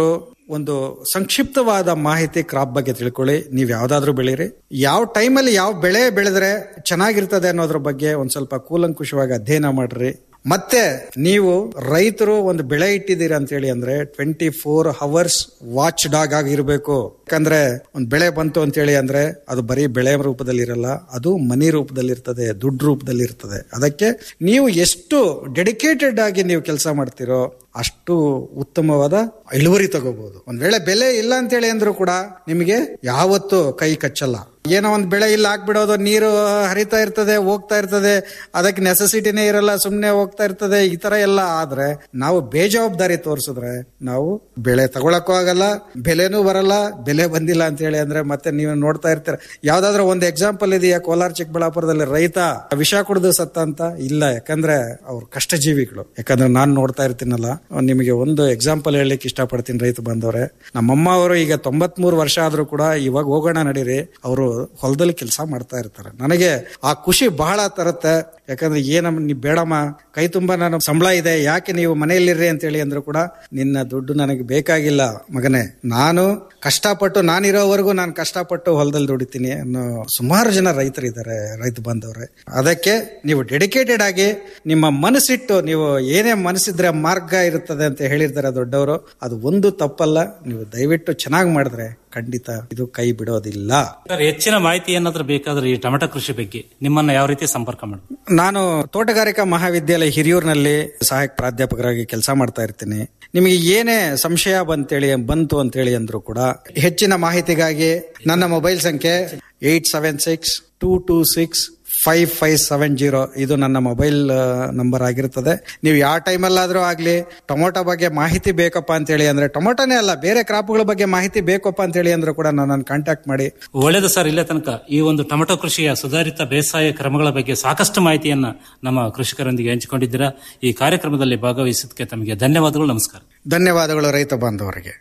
ಒಂದು ಸಂಕ್ಷಿಪ್ತವಾದ ಮಾಹಿತಿ ಕ್ರಾಪ್ ಬಗ್ಗೆ ತಿಳ್ಕೊಳ್ಳಿ ನೀವು ಯಾವ್ದಾದ್ರು ಬೆಳೀರಿ ಯಾವ ಟೈಮಲ್ಲಿ ಯಾವ ಬೆಳೆ ಬೆಳೆದ್ರೆ ಚೆನ್ನಾಗಿರ್ತದೆ ಅನ್ನೋದ್ರ ಬಗ್ಗೆ ಒಂದ್ ಸ್ವಲ್ಪ ಕೂಲಂಕುಷವಾಗಿ ಅಧ್ಯಯನ ಮಾಡ್ರಿ ಮತ್ತೆ ನೀವು ರೈತರು ಒಂದು ಬೆಳೆ ಇಟ್ಟಿದ್ದೀರಾ ಅಂತ ಹೇಳಿ ಅಂದ್ರೆ twenty four hours watch dog ಆಗಿರ್ಬೇಕು ಯಾಕಂದ್ರೆ ಒಂದು ಬೆಳೆ ಬಂತು ಅಂತ ಹೇಳಿ ಅಂದ್ರೆ ಅದು ಬರೀ ಬೆಳೆ ರೂಪದಲ್ಲಿ ಇರಲ್ಲ ಅದು ಮನಿ ರೂಪದಲ್ಲಿ ಇರ್ತದೆ ದುಡ್ಡು ರೂಪದಲ್ಲಿ ಇರ್ತದೆ ಅದಕ್ಕೆ ನೀವು ಎಷ್ಟು ಡೆಡಿಕೇಟೆಡ್ ಆಗಿ ನೀವು ಕೆಲಸ ಮಾಡ್ತೀರೋ ಅಷ್ಟು ಉತ್ತಮವಾದ ಇಳುವರಿ ತಗೋಬಹುದು ಒಂದ್ ವೇಳೆ ಬೆಲೆ ಇಲ್ಲ ಅಂತ ಹೇಳಿ ಅಂದ್ರೂ ಕೂಡ ನಿಮಗೆ ಯಾವತ್ತು ಕೈ ಕಚ್ಚಲ್ಲ ಏನೋ ಒಂದ್ ಬೆಳೆ ಇಲ್ಲ ಹಾಕ್ಬಿಡೋದು ನೀರು ಹರಿತಾ ಇರ್ತದೆ ಹೋಗ್ತಾ ಇರ್ತದೆ ಅದಕ್ಕೆ ನೆಸೆಸಿಟಿನೇ ಇರಲ್ಲ ಸುಮ್ನೆ ಹೋಗ್ತಾ ಇರ್ತದೆ ಈ ತರ ಎಲ್ಲ ಆದ್ರೆ ನಾವು ಬೇಜವಾಬ್ದಾರಿ ತೋರಿಸಿದ್ರೆ ನಾವು ಬೆಳೆ ತಗೊಳಕ್ಕೂ ಆಗಲ್ಲ ಬೆಲೆನೂ ಬರಲ್ಲ ಬೆಲೆ ಬಂದಿಲ್ಲ ಅಂತ ಹೇಳಿ ಅಂದ್ರೆ ಮತ್ತೆ ನೀವು ನೋಡ್ತಾ ಇರ್ತೀರ ಯಾವ್ದಾದ್ರು ಒಂದು ಎಕ್ಸಾಂಪಲ್ ಇದೆಯಾ ಕೋಲಾರ ಚಿಕ್ಕಬಳ್ಳಾಪುರದಲ್ಲಿ ರೈತ ವಿಷ ಕುಡಿದು ಸತ್ತ ಅಂತ ಇಲ್ಲ ಯಾಕಂದ್ರೆ ಅವ್ರು ಕಷ್ಟಜೀವಿಗಳು ಯಾಕಂದ್ರೆ ನಾನ್ ನೋಡ್ತಾ ಇರ್ತೀನಲ್ಲ ನಿಮಗೆ ಒಂದು ಎಕ್ಸಾಂಪಲ್ ಹೇಳಲಿಕ್ಕೆ ಇಷ್ಟಪಡ್ತೀನಿ ರೈತ ಬಂದವ್ರೆ ನಮ್ಮಮ್ಮ ಅವರು ಈಗ ತೊಂಬತ್ ಮೂರು ವರ್ಷ ಆದ್ರೂ ಕೂಡ ಇವಾಗ ಹೋಗೋಣ ನಡೀರಿ ಅವರು ಹೊಲದಲ್ಲಿ ಕೆಲಸ ಮಾಡ್ತಾ ಇರ್ತಾರೆ ನನಗೆ ಆ ಖುಷಿ ಬಹಳ ತರುತ್ತೆ ಯಾಕಂದ್ರೆ ಏನಮ್ಮ ನೀ ಬೇಡಮ್ಮ ಕೈ ತುಂಬಾ ನಾನು ಸಂಬಳ ಇದೆ ಯಾಕೆ ನೀವು ಮನೆಯಲ್ಲಿರ್ರಿ ಅಂತ ಹೇಳಿ ಅಂದ್ರು ಕೂಡ ನಿನ್ನ ದುಡ್ಡು ನನಗೆ ಬೇಕಾಗಿಲ್ಲ ಮಗನೇ ನಾನು ಕಷ್ಟಪಟ್ಟು ನಾನಿರೋವರೆಗೂ ನಾನು ಕಷ್ಟಪಟ್ಟು ಹೊಲದಲ್ಲಿ ದುಡಿತೀನಿ ಅನ್ನೋ ಸುಮಾರು ಜನ ರೈತರಿದ್ದಾರೆ ರೈತ ಬಂದವ್ರೆ ಅದಕ್ಕೆ ನೀವು ಡೆಡಿಕೇಟೆಡ್ ಆಗಿ ನಿಮ್ಮ ಮನಸ್ಸಿಟ್ಟು ನೀವು ಏನೇ ಮನಸ್ಸಿದ್ರೆ ಮಾರ್ಗ ಇರುತ್ತದೆ ಅಂತ ಹೇಳಿರ್ತಾರೆ ದೊಡ್ಡವರು ಅದು ಒಂದು ತಪ್ಪಲ್ಲ ನೀವು ದಯವಿಟ್ಟು ಚೆನ್ನಾಗಿ ಮಾಡಿದ್ರೆ ಖಂಡಿತ ಇದು ಕೈ ಬಿಡೋದಿಲ್ಲ ಸರ್ ಹೆಚ್ಚಿನ ಮಾಹಿತಿ ಏನಾದ್ರೂ ಬೇಕಾದ್ರೆ ಈ ಟೊಮೆಟೊ ಕೃಷಿ ಬಗ್ಗೆ ನಿಮ್ಮನ್ನ ಯಾವ ರೀತಿ ಸಂಪರ್ಕ ಮಾಡಿ ನಾನು ತೋಟಗಾರಿಕಾ ಮಹಾವಿದ್ಯಾಲಯ ಹಿರಿಯೂರಿನಲ್ಲಿ ಸಹಾಯಕ ಪ್ರಾಧ್ಯಾಪಕರಾಗಿ ಕೆಲಸ ಮಾಡ್ತಾ ಇರ್ತೀನಿ ನಿಮಗೆ ಏನೇ ಸಂಶಯ ಬಂತೇಳಿ ಬಂತು ಅಂತೇಳಿ ಅಂದ್ರು ಕೂಡ ಹೆಚ್ಚಿನ ಮಾಹಿತಿಗಾಗಿ ನನ್ನ ಮೊಬೈಲ್ ಸಂಖ್ಯೆ eight seven six two two six five five seven zero ಇದು ನನ್ನ ಮೊಬೈಲ್ ನಂಬರ್ ಆಗಿರ್ತದೆ ನೀವು ಯಾವ ಟೈಮಲ್ಲಾದ್ರೂ ಆಗ್ಲಿ ಟೊಮೊಟೊ ಬಗ್ಗೆ ಮಾಹಿತಿ ಬೇಕಪ್ಪ ಅಂತೇಳಿ ಅಂದ್ರೆ ಟೊಮೊಟೊನೇ ಅಲ್ಲ ಬೇರೆ ಕ್ರಾಪ್ಗಳ ಬಗ್ಗೆ ಮಾಹಿತಿ ಬೇಕಪ್ಪ ಅಂತೇಳಿ ಅಂದ್ರೂ ಕೂಡ ನನ್ನನ್ನು ಕಾಂಟ್ಯಾಕ್ಟ್ ಮಾಡಿ ಒಳ್ಳೇದು ಸರ್ ಇಲ್ಲೇ ತನಕ ಈ ಒಂದು ಟೊಮೆಟೊ ಕೃಷಿಯ ಸುಧಾರಿತ ಬೇಸಾಯ ಕ್ರಮಗಳ ಬಗ್ಗೆ ಸಾಕಷ್ಟು ಮಾಹಿತಿಯನ್ನ ನಮ್ಮ ಕೃಷಿಕರೊಂದಿಗೆ ಹಂಚಿಕೊಂಡಿದ್ದೀರಾ ಈ ಕಾರ್ಯಕ್ರಮದಲ್ಲಿ ಭಾಗವಹಿಸಿದ್ದಕ್ಕೆ ತಮಗೆ ಧನ್ಯವಾದಗಳು ನಮಸ್ಕಾರ ಧನ್ಯವಾದಗಳು ರೈತ ಬಾಂಧವರಿಗೆ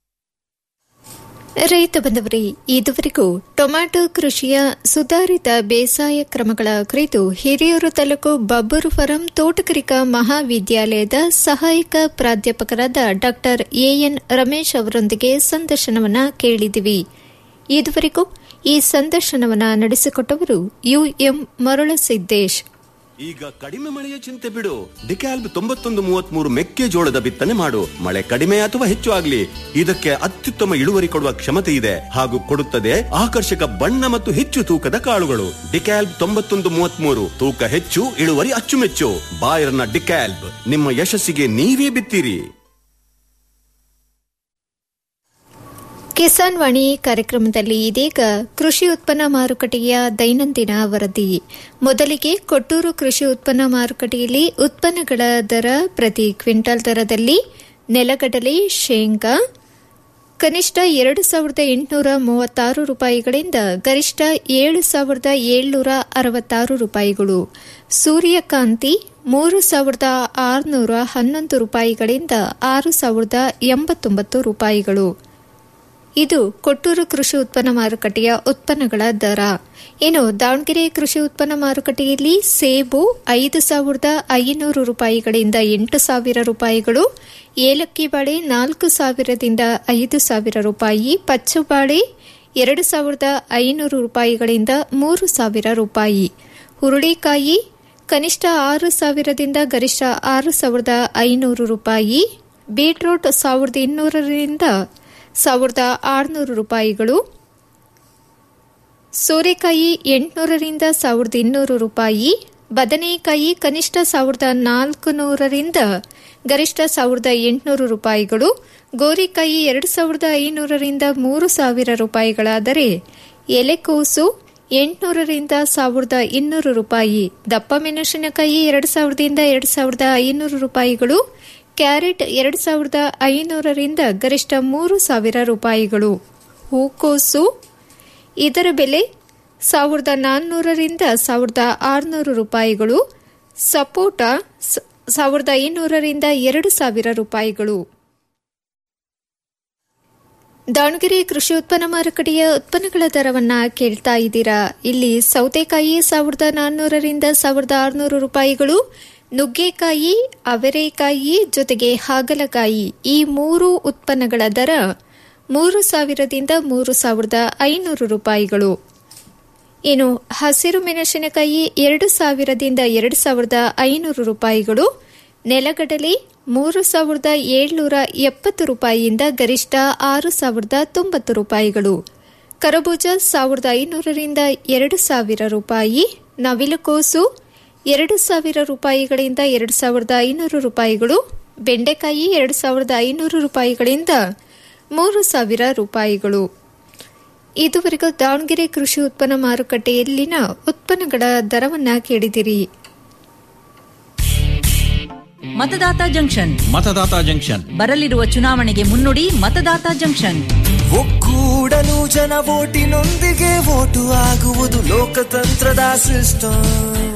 ರೈತ ಬಂದವರೇ ಇದುವರೆಗೂ ಟೊಮ್ಯಾಟೊ ಕೃಷಿಯ ಸುಧಾರಿತ ಬೇಸಾಯ ಕ್ರಮಗಳ ಕುರಿತು ಹಿರಿಯೂರು ತಾಲೂಕು ಬಬ್ಬೂರು ಫಾರಂ ತೋಟಗಾರಿಕಾ ಮಹಾವಿದ್ಯಾಲಯದ ಸಹಾಯಕ ಪ್ರಾಧ್ಯಾಪಕರಾದ ಡಾ ಎಎನ್ ರಮೇಶ್ ಅವರೊಂದಿಗೆ ಸಂದರ್ಶನವನ್ನ ಕೇಳಿದಿವಿ ಇದುವರೆಗೂ ಈ ಸಂದರ್ಶನವನ್ನ ನಡೆಸಿಕೊಟ್ಟವರು ಯುಎಂ ಮರುಳಸಿದ್ದೇಶ್ ಈಗ ಕಡಿಮೆ ಮಳೆಯ ಚಿಂತೆ ಬಿಡು ಡಿಕ್ಯಾಲ್ಬ್ ತೊಂಬತ್ತೊಂದು ಮೂವತ್ಮೂರು ಮೆಕ್ಕೆಜೋಳದ ಬಿತ್ತನೆ ಮಾಡು ಮಳೆ ಕಡಿಮೆ ಅಥವಾ ಹೆಚ್ಚು ಆಗ್ಲಿ ಇದಕ್ಕೆ ಅತ್ಯುತ್ತಮ ಇಳುವರಿ ಕೊಡುವ ಕ್ಷಮತೆ ಇದೆ ಹಾಗೂ ಕೊಡುತ್ತದೆ ಆಕರ್ಷಕ ಬಣ್ಣ ಮತ್ತು ಹೆಚ್ಚು ತೂಕದ ಕಾಳುಗಳು ಡಿಕ್ಯಾಲ್ಬ್ ತೊಂಬತ್ತೊಂದು ಮೂವತ್ಮೂರು ತೂಕ ಹೆಚ್ಚು ಇಳುವರಿ ಅಚ್ಚುಮೆಚ್ಚು ಬಾಯರ್ನ ಡಿಕ್ಯಾಲ್ಬ್ ನಿಮ್ಮ ಯಶಸ್ಸಿಗೆ ನೀವೇ ಬಿತ್ತೀರಿ ಕಿಸಾನ್ ವಾಣಿ ಕಾರ್ಯಕ್ರಮದಲ್ಲಿ ಇದೀಗ ಕೃಷಿ ಉತ್ಪನ್ನ ಮಾರುಕಟ್ಟೆಯ ದೈನಂದಿನ ವರದಿ ಮೊದಲಿಗೆ ಕೊಟ್ಟೂರು ಕೃಷಿ ಉತ್ಪನ್ನ ಮಾರುಕಟ್ಟೆಯಲ್ಲಿ ಉತ್ಪನ್ನಗಳ ದರ ಪ್ರತಿ ಕ್ವಿಂಟಲ್ ದರದಲ್ಲಿ ನೆಲಗಡಲೆ ಶೇಂಗಾ ಕನಿಷ್ಠ ಎರಡು ಸಾವಿರದ ಎಂಟುನೂರ ಮೂವತ್ತಾರು ರೂಪಾಯಿಗಳಿಂದ ಗರಿಷ್ಠ ಏಳು ಸಾವಿರದ ಏಳ್ನೂರ ಅರವತ್ತಾರು ರೂಪಾಯಿಗಳು ಸೂರ್ಯಕಾಂತಿ ಮೂರು ಸಾವಿರದ ಆರುನೂರ ಹನ್ನೊಂದು ರೂಪಾಯಿಗಳಿಂದ ಆರು ಸಾವಿರದ ಎಂಬತ್ತೊಂಬತ್ತು ರೂಪಾಯಿಗಳು ಇದು ಕೊಟ್ಟೂರು ಕೃಷಿ ಉತ್ಪನ್ನ ಮಾರುಕಟ್ಟೆಯ ಉತ್ಪನ್ನಗಳ ದರ ಇನ್ನು ದಾವಣಗೆರೆ ಕೃಷಿ ಉತ್ಪನ್ನ ಮಾರುಕಟ್ಟೆಯಲ್ಲಿ ಸೇಬು ಐದು ಸಾವಿರದ ಐನೂರು ರೂಪಾಯಿಗಳಿಂದ ಎಂಟು ಸಾವಿರ ರೂಪಾಯಿಗಳು ಏಲಕ್ಕಿ ಬಾಳೆ ನಾಲ್ಕು ಸಾವಿರದಿಂದ ಐದು ಸಾವಿರ ರೂಪಾಯಿ ಪಚ್ಚು ಬಾಳೆ ಎರಡು ಸಾವಿರದ ಐನೂರು ರೂಪಾಯಿಗಳಿಂದ ಮೂರು ಸಾವಿರ ರೂಪಾಯಿ ಹುರುಳಿಕಾಯಿ ಕನಿಷ್ಠ ಆರು ಸಾವಿರದಿಂದ ಗರಿಷ್ಠ ಆರು ಸಾವಿರದ ಐನೂರು ರೂಪಾಯಿ ಬೀಟ್ರೂಟ್ ಸಾವಿರದ ಇನ್ನೂರರಿಂದ ಸಾವಿರದ ಆರುನೂರು ರೂಪಾಯಿಗಳು ಸೋರೆಕಾಯಿ ಎಂಟುನೂರರಿಂದ ಸಾವಿರದ ಇನ್ನೂರು ರೂಪಾಯಿ ಬದನೆಕಾಯಿ ಕನಿಷ್ಠ ಸಾವಿರದ ನಾಲ್ಕು ನೂರರಿಂದ ಗರಿಷ್ಠ ಸಾವಿರದ ಎಂಟುನೂರು ರೂಪಾಯಿಗಳು ಗೋರಿಕಾಯಿ ಎರಡು ಸಾವಿರದ ಐನೂರರಿಂದ ಮೂರು ಸಾವಿರ ರೂಪಾಯಿಗಳಾದರೆ ಎಲೆಕೋಸು ಎಂಟುನೂರರಿಂದ ಸಾವಿರದ ಇನ್ನೂರು ರೂಪಾಯಿ ದಪ್ಪ ಮೆಣಸಿನಕಾಯಿ ಎರಡು ಸಾವಿರದಿಂದ ಎರಡು ಸಾವಿರದ ಐನೂರು ರೂಪಾಯಿಗಳು ಕ್ಯಾರೆಟ್ ಎರಡು ಸಾವಿರದ ಐನೂರರಿಂದ ಗರಿಷ್ಠ ಮೂರು ಸಾವಿರ ರೂಪಾಯಿಗಳು ಹೂಕೋಸು ಇದರ ಬೆಲೆ ಸಾವಿರದ ನಾನ್ನೂರರಿಂದ ಸಾವಿರದ ಆರುನೂರು ರೂಪಾಯಿಗಳು ಸಪೋಟ ಸಾವಿರದ ಐನೂರರಿಂದ ಎರಡು ಸಾವಿರ ರೂಪಾಯಿಗಳು ದಾವಣಗೆರೆ ಕೃಷಿ ಉತ್ಪನ್ನ ಮಾರುಕಟ್ಟೆಯ ಉತ್ಪನ್ನಗಳ ದರವನ್ನ ಕೇಳ್ತಾ ಇದ್ದೀರಾ ಇಲ್ಲಿ ಸೌತೆಕಾಯಿ ಸಾವಿರದ ನಾನ್ನೂರರಿಂದ ಸಾವಿರದ ಆರುನೂರು ರೂಪಾಯಿಗಳು ನುಗ್ಗೆಕಾಯಿ ಅವರೆಕಾಯಿ ಜೊತೆಗೆ ಹಾಗಲಕಾಯಿ ಈ ಮೂರು ಉತ್ಪನ್ನಗಳ ದರ ಮೂರು ಸಾವಿರದಿಂದ ಮೂರು ಸಾವಿರದ ಐನೂರು ರೂಪಾಯಿಗಳು ಇನ್ನು ಹಸಿರು ಮೆಣಸಿನಕಾಯಿ ಎರಡು ಸಾವಿರದಿಂದ ಎರಡು ಸಾವಿರದ ಐನೂರು ರೂಪಾಯಿಗಳು ನೆಲಗಡಲೆ ಮೂರು ಸಾವಿರದ ಏಳ್ನೂರ ಎಪ್ಪತ್ತು ರೂಪಾಯಿಯಿಂದ ಗರಿಷ್ಠ ಆರು ಸಾವಿರದ ತೊಂಬತ್ತು ರೂಪಾಯಿಗಳು ಕರಬೂಜ ಸಾವಿರದ ಐನೂರರಿಂದ ಎರಡು ಸಾವಿರ ರೂಪಾಯಿ ನವಿಲುಕೋಸು ಎರಡು ಸಾವಿರ ರೂಪಾಯಿಗಳಿಂದ ಎರಡು ಸಾವಿರದ ಐನೂರು ರೂಪಾಯಿಗಳು ಬೆಂಡೆಕಾಯಿ ಎರಡು ಸಾವಿರದ ಐನೂರು ರೂಪಾಯಿಗಳಿಂದ ಮೂರು ಸಾವಿರ ರೂಪಾಯಿಗಳು ಇದುವರೆಗೂ ದಾವಣಗೆರೆ ಕೃಷಿ ಉತ್ಪನ್ನ ಮಾರುಕಟ್ಟೆಯಲ್ಲಿನ ಉತ್ಪನ್ನಗಳ ದರವನ್ನ ಕೇಳಿದಿರಿ ಮತದಾತ ಜಂಕ್ಷನ್ ಮತದಾತ ಜಂಕ್ಷನ್ ಬರಲಿರುವ ಚುನಾವಣೆಗೆ ಮುನ್ನುಡಿ ಮತದಾತ ಜಂಕ್ಷನ್ ಒಕ್ಕೂಡಲು ಜನ ಓಟಿನೊಂದಿಗೆ ಓಟು ಆಗುವುದು ಲೋಕತಂತ್ರದ ಸಿಸ್ಟಮ್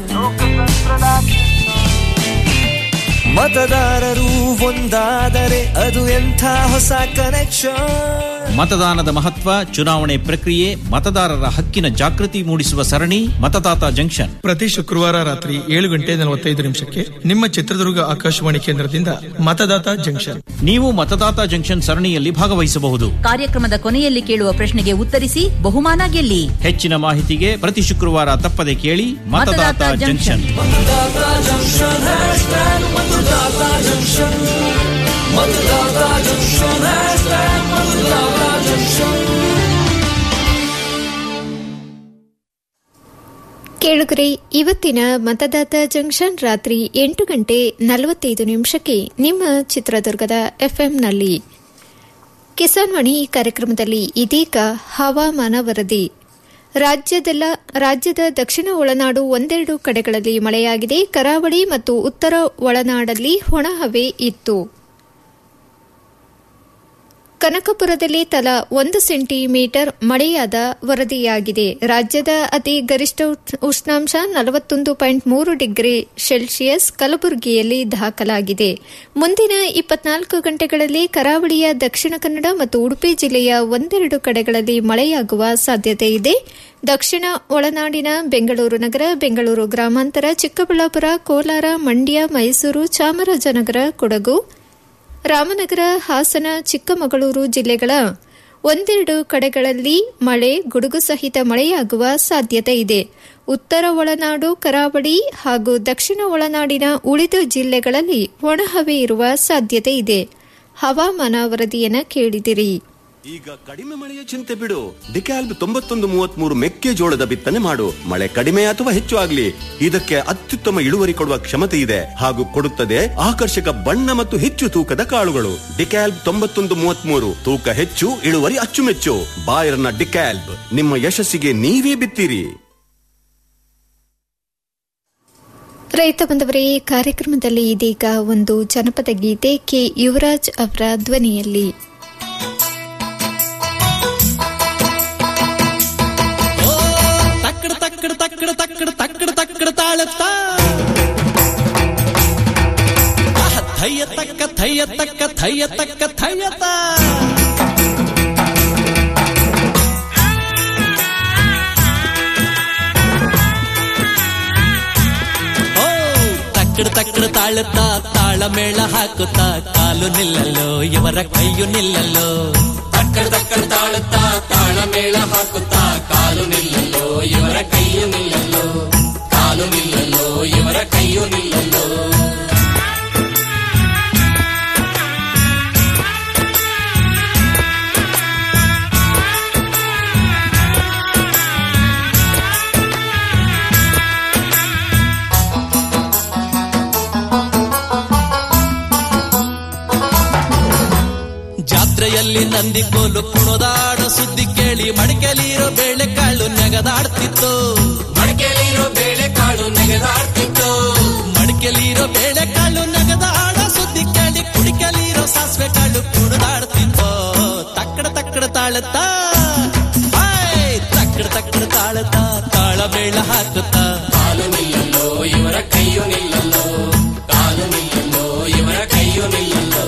ಮತದಾರರು ಒಂದಾದರೆ ಅದು ಎಂಥ ಹೊಸ ಕನೆಕ್ಷನ್ ಮತದಾನದ ಮಹತ್ವ ಚುನಾವಣೆ ಪ್ರಕ್ರಿಯೆ ಮತದಾರರ ಹಕ್ಕಿನ ಜಾಗೃತಿ ಮೂಡಿಸುವ ಸರಣಿ ಮತದಾತ ಜಂಕ್ಷನ್ ಪ್ರತಿ ಶುಕ್ರವಾರ ರಾತ್ರಿ ಏಳು ಗಂಟೆ ನಲವತ್ತೈದು ನಿಮಿಷಕ್ಕೆ ನಿಮ್ಮ ಚಿತ್ರದುರ್ಗ ಆಕಾಶವಾಣಿ ಕೇಂದ್ರದಿಂದ ಮತದಾತ ಜಂಕ್ಷನ್ ನೀವು ಮತದಾತ ಜಂಕ್ಷನ್ ಸರಣಿಯಲ್ಲಿ ಭಾಗವಹಿಸಬಹುದು ಕಾರ್ಯಕ್ರಮದ ಕೊನೆಯಲ್ಲಿ ಕೇಳುವ ಪ್ರಶ್ನೆಗೆ ಉತ್ತರಿಸಿ ಬಹುಮಾನ ಗೆಲ್ಲಿ ಹೆಚ್ಚಿನ ಮಾಹಿತಿಗೆ ಪ್ರತಿ ಶುಕ್ರವಾರ ತಪ್ಪದೆ ಕೇಳಿ ಮತದಾತ ಮತದಾತ ಜಂಕ್ಷನ್ ಮತದಾತ ಜಂಕ್ಷನ್ ಹ್ಯಾಶ್ಟ್ಯಾಗ್ ಮತದಾತ ಜಂಕ್ಷನ್ ಮತದಾತ ಜಂಕ್ಷನ್ ಹ್ಯಾಶ್ಟ್ಯಾಗ್ ಮತದಾತ ಜಂಕ್ಷನ್ ಕೇಳುಗರೆ ಇವತ್ತಿನ ಮತದಾತ ಜಂಕ್ಷನ್ ರಾತ್ರಿ ಎಂಟು ಗಂಟೆ ನಲವತ್ತೈದು ನಿಮಿಷಕ್ಕೆ ನಿಮ್ಮ ಚಿತ್ರದುರ್ಗದ ಎಫ್ಎಂನಲ್ಲಿ ಕಿಸಾನ್ ವಾಣಿ ಕಾರ್ಯಕ್ರಮದಲ್ಲಿ ಇದೀಗ ಹವಾಮಾನ ವರದಿ ರಾಜ್ಯದೆಲ್ಲ ರಾಜ್ಯದ ದಕ್ಷಿಣ ಒಳನಾಡು ಒಂದೆರಡು ಕಡೆಗಳಲ್ಲಿ ಮಳೆಯಾಗಿದೆ ಕರಾವಳಿ ಮತ್ತು ಉತ್ತರ ಒಳನಾಡಲ್ಲಿ ಒಣಹವೆ ಇತ್ತು ಕನಕಪುರದಲ್ಲಿ ತಲಾ ಒಂದು ಸೆಂಟಿಮೀಟರ್ ಮಳೆಯಾದ ವರದಿಯಾಗಿದೆ ರಾಜ್ಯದ ಅತಿ ಗರಿಷ್ಠ ಉಷ್ಣ- ಉಷ್ಣಾಂಶ ನಲವತ್ತೊಂದು ಪಾಯಿಂಟ್ ಮೂರು ಡಿಗ್ರಿ ಸೆಲ್ಸಿಯಸ್ ಕಲಬುರಗಿಯಲ್ಲಿ ದಾಖಲಾಗಿದೆ ಮುಂದಿನ ಇಪ್ಪತ್ನಾಲ್ಕು ಗಂಟೆಗಳಲ್ಲಿ ಕರಾವಳಿಯ ದಕ್ಷಿಣ ಕನ್ನಡ ಮತ್ತು ಉಡುಪಿ ಜಿಲ್ಲೆಯ ಒಂದೆರಡು ಕಡೆಗಳಲ್ಲಿ ಮಳೆಯಾಗುವ ಸಾಧ್ಯತೆ ಇದೆ ದಕ್ಷಿಣ ಒಳನಾಡಿನ ಬೆಂಗಳೂರು ನಗರ ಬೆಂಗಳೂರು ಗ್ರಾಮಾಂತರ ಚಿಕ್ಕಬಳ್ಳಾಪುರ ಕೋಲಾರ ಮಂಡ್ಯ ಮೈಸೂರು ಚಾಮರಾಜನಗರ ಕೊಡಗು ರಾಮನಗರ ಹಾಸನ ಚಿಕ್ಕಮಗಳೂರು ಜಿಲ್ಲೆಗಳ ಒಂದೆರಡು ಕಡೆಗಳಲ್ಲಿ ಮಳೆ ಗುಡುಗು ಸಹಿತ ಮಳೆಯಾಗುವ ಸಾಧ್ಯತೆ ಇದೆ ಉತ್ತರ ಒಳನಾಡು ಕರಾವಳಿ ಹಾಗೂ ದಕ್ಷಿಣ ಒಳನಾಡಿನ ಉಳಿದ ಜಿಲ್ಲೆಗಳಲ್ಲಿ ಒಣಹವೆ ಇರುವ ಸಾಧ್ಯತೆ ಇದೆ ಹವಾಮಾನ ವರದಿಯನ್ನ ಕೇಳಿದಿರಿ ಈಗ ಕಡಿಮೆ ಮಳೆಯ ಚಿಂತೆ ಬಿಡು ಡಿಕ್ಯಾಲ್ಬ್ ತೊಂಬತ್ತೊಂದು ಮೂವತ್ಮೂರು ಮೆಕ್ಕೆಜೋಳದ ಬಿತ್ತನೆ ಮಾಡು ಮಳೆ ಕಡಿಮೆ ಅಥವಾ ಹೆಚ್ಚು ಆಗ್ಲಿ ಇದಕ್ಕೆ ಅತ್ಯುತ್ತಮ ಇಳುವರಿ ಕೊಡುವ ಕ್ಷಮತೆ ಇದೆ ಹಾಗೂ ಕೊಡುತ್ತದೆ ಆಕರ್ಷಕ ಬಣ್ಣ ಮತ್ತು ಹೆಚ್ಚು ತೂಕದ ಕಾಳುಗಳು ಡಿಕ್ಯಾಲ್ಬ್ ತೊಂಬತ್ತೊಂದು ಮೂವತ್ಮೂರು ತೂಕ ಹೆಚ್ಚು ಇಳುವರಿ ಅಚ್ಚುಮೆಚ್ಚು ಬಾಯರ್ನ ಡಿಕ್ಯಾಲ್ಬ್ ನಿಮ್ಮ ಯಶಸ್ಸಿಗೆ ನೀವೇ ಬಿತ್ತೀರಿ ರೈತ ಬಂದವರೇ ಕಾರ್ಯಕ್ರಮದಲ್ಲಿ ಇದೀಗ ಒಂದು ಜನಪದ ಗೀತೆ ಕೆ ಯುವರಾಜ್ ಅವರ ಧ್ವನಿಯಲ್ಲಿ ತಕ್ಕಡ ತಕ್ಕಡ ತಕ್ಕಡ ತಕ್ಕಡ ತಕ್ಕಡ ತಕ್ಕಡ ತಾಳತ್ತ ಆಹ, ಥಯ್ಯ ತಕ್ಕ ಥಯ್ಯ ತಕ್ಕ ಥಯ್ಯ ತಕ್ಕ ಥಯ್ಯತ ಓ ತಕ್ಕಡ ತಕ್ಕಡ ತಾಳುತ್ತ ತಾಳ ಮೇಳ ಹಾಕುತ್ತ ಕಾಲು ನಿಲ್ಲಲು ಇವರ ಕೈಯು ನಿಲ್ಲಲು ತಕ್ಕಡ ತಕ್ಕಡ ತಾಳುತ್ತ ತಾಳ ಮೇಳ ಹಾಕುತ್ತ ಕಾಲು ನಿಲ್ಲಲು ಇವರ ಕೈಯು ನಿಲ್ಲಲು ಕಾಲು ನಿಲ್ಲಲು ಇವರ ಕೈಯು ನಿಲ್ಲಲು ಜಾತ್ರೆಯಲ್ಲಿ ನಂದಿ ಕೋಲು ಕುಣದಾಡೋ ಸುದ್ದಿ ಕೇಳಿ ಮಡಿಕೆಲಿರೋ ಬೇಳೆಕಾಳು ನೆಗದಾಡ್ತಿತ್ತು ಮಡಿಕೆಲಿರೋ ಬೇಳೆಕಾಳು ನೆಗದಾಡ್ತಿತ್ತು ಮಡಿಕೆಲಿರೋ ಬೇಳೆಕಾಳು ನೆಗದಾಡೋ ಸುದ್ದಿ ಕೇಳಿ ಕುಡಿಕೆಲಿರೋ ಸಾಸಿವೆ ಕಾಳು ಕುಣದಾಡ್ತಿತ್ತು ತಕ್ಕಡ ತಕ್ಕಡ ತಾಳತ್ತ ಹಾಯ್, ತಕ್ಕಡ ತಕ್ಕಡ ತಾಳತ್ತ ತಾಳ ಮೇಳ ಹಾಕುತ್ತ ಕಾಲು ನಿಲ್ಲಲು ಇವರ ಕೈಯು ನಿಲ್ಲಲು ಕಾಲು ನಿಲ್ಲಲು ಇವರ ಕೈಯು ನಿಲ್ಲಲು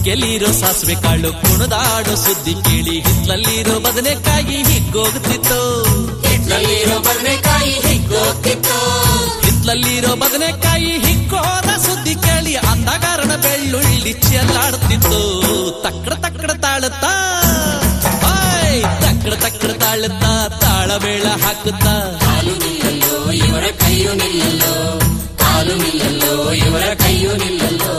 ಮೊಳಕೆಲಿರೋ ಸಾಸಿವೆ ಕಾಳು ಕುಣದಾಡೋ ಸುದ್ದಿ ಕೇಳಿ ಹಿತ್ಲಲ್ಲಿರೋ ಬದನೆಕಾಯಿ ಹಿಗ್ಗೋಗ್ತಿತ್ತು ಹಿತ್ಲಲ್ಲಿರೋ ಬದನೆಕಾಯಿ ಹಿಗ್ಗೋಗ್ತಿತ್ತು ಹಿತ್ಲಲ್ಲಿರೋ ಬದನೆಕಾಯಿ ಹಿಗ್ಗೋದ ಸುದ್ದಿ ಕೇಳಿ ಅಂಧಕಾರಣ ಬೆಳ್ಳುಳ್ಳಿ ಚೆಲ್ಲಾಡ್ತಿತ್ತು ತಕ್ಕಡ ತಕ್ಕಡ ತಾಳುತ್ತಾ ಹಾಯ್ ತಕ್ಕಡ ತಕ್ಕಡ ತಾಳುತ್ತಾ ತಾಳಮೇಳ ಹಾಕುತ್ತಾ ಕಾಲು ನಿಲ್ಲಲ್ಲೋ ಇವರ ಕೈಯು ನಿಲ್ಲಲ್ಲೋ ಕಾಲು ನಿಲ್ಲಲ್ಲೋ ಇವರ ಕೈಯು ನಿಲ್ಲಲ್ಲೋ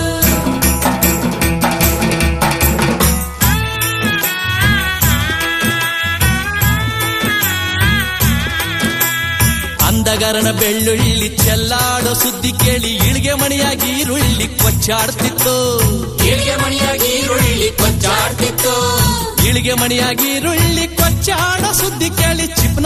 ಅಂದಗರನ ಬೆಳ್ಳುಳ್ಳಿ ಚೆಲ್ಲಾಡೋ ಸುದ್ದಿ ಕೇಳಿ ಇಳಿಗೆ ಮಣಿಯಾಗಿ ಈರುಳ್ಳಿ ಕೊಚ್ಚಾಡ್ತಿತ್ತು ಇಳಿಗೆ ಮಣಿಯಾಗಿ ಈರುಳ್ಳಿ ಕೊಚ್ಚಾಡ್ತಿತ್ತು ಇಳಿಗೆ ಮಣಿಯಾಗಿ ಈರುಳ್ಳಿ ಕೊಚ್ಚಾಡೋ ಸುದ್ದಿ ಕೇಳಿ ಚಿಪ್ನ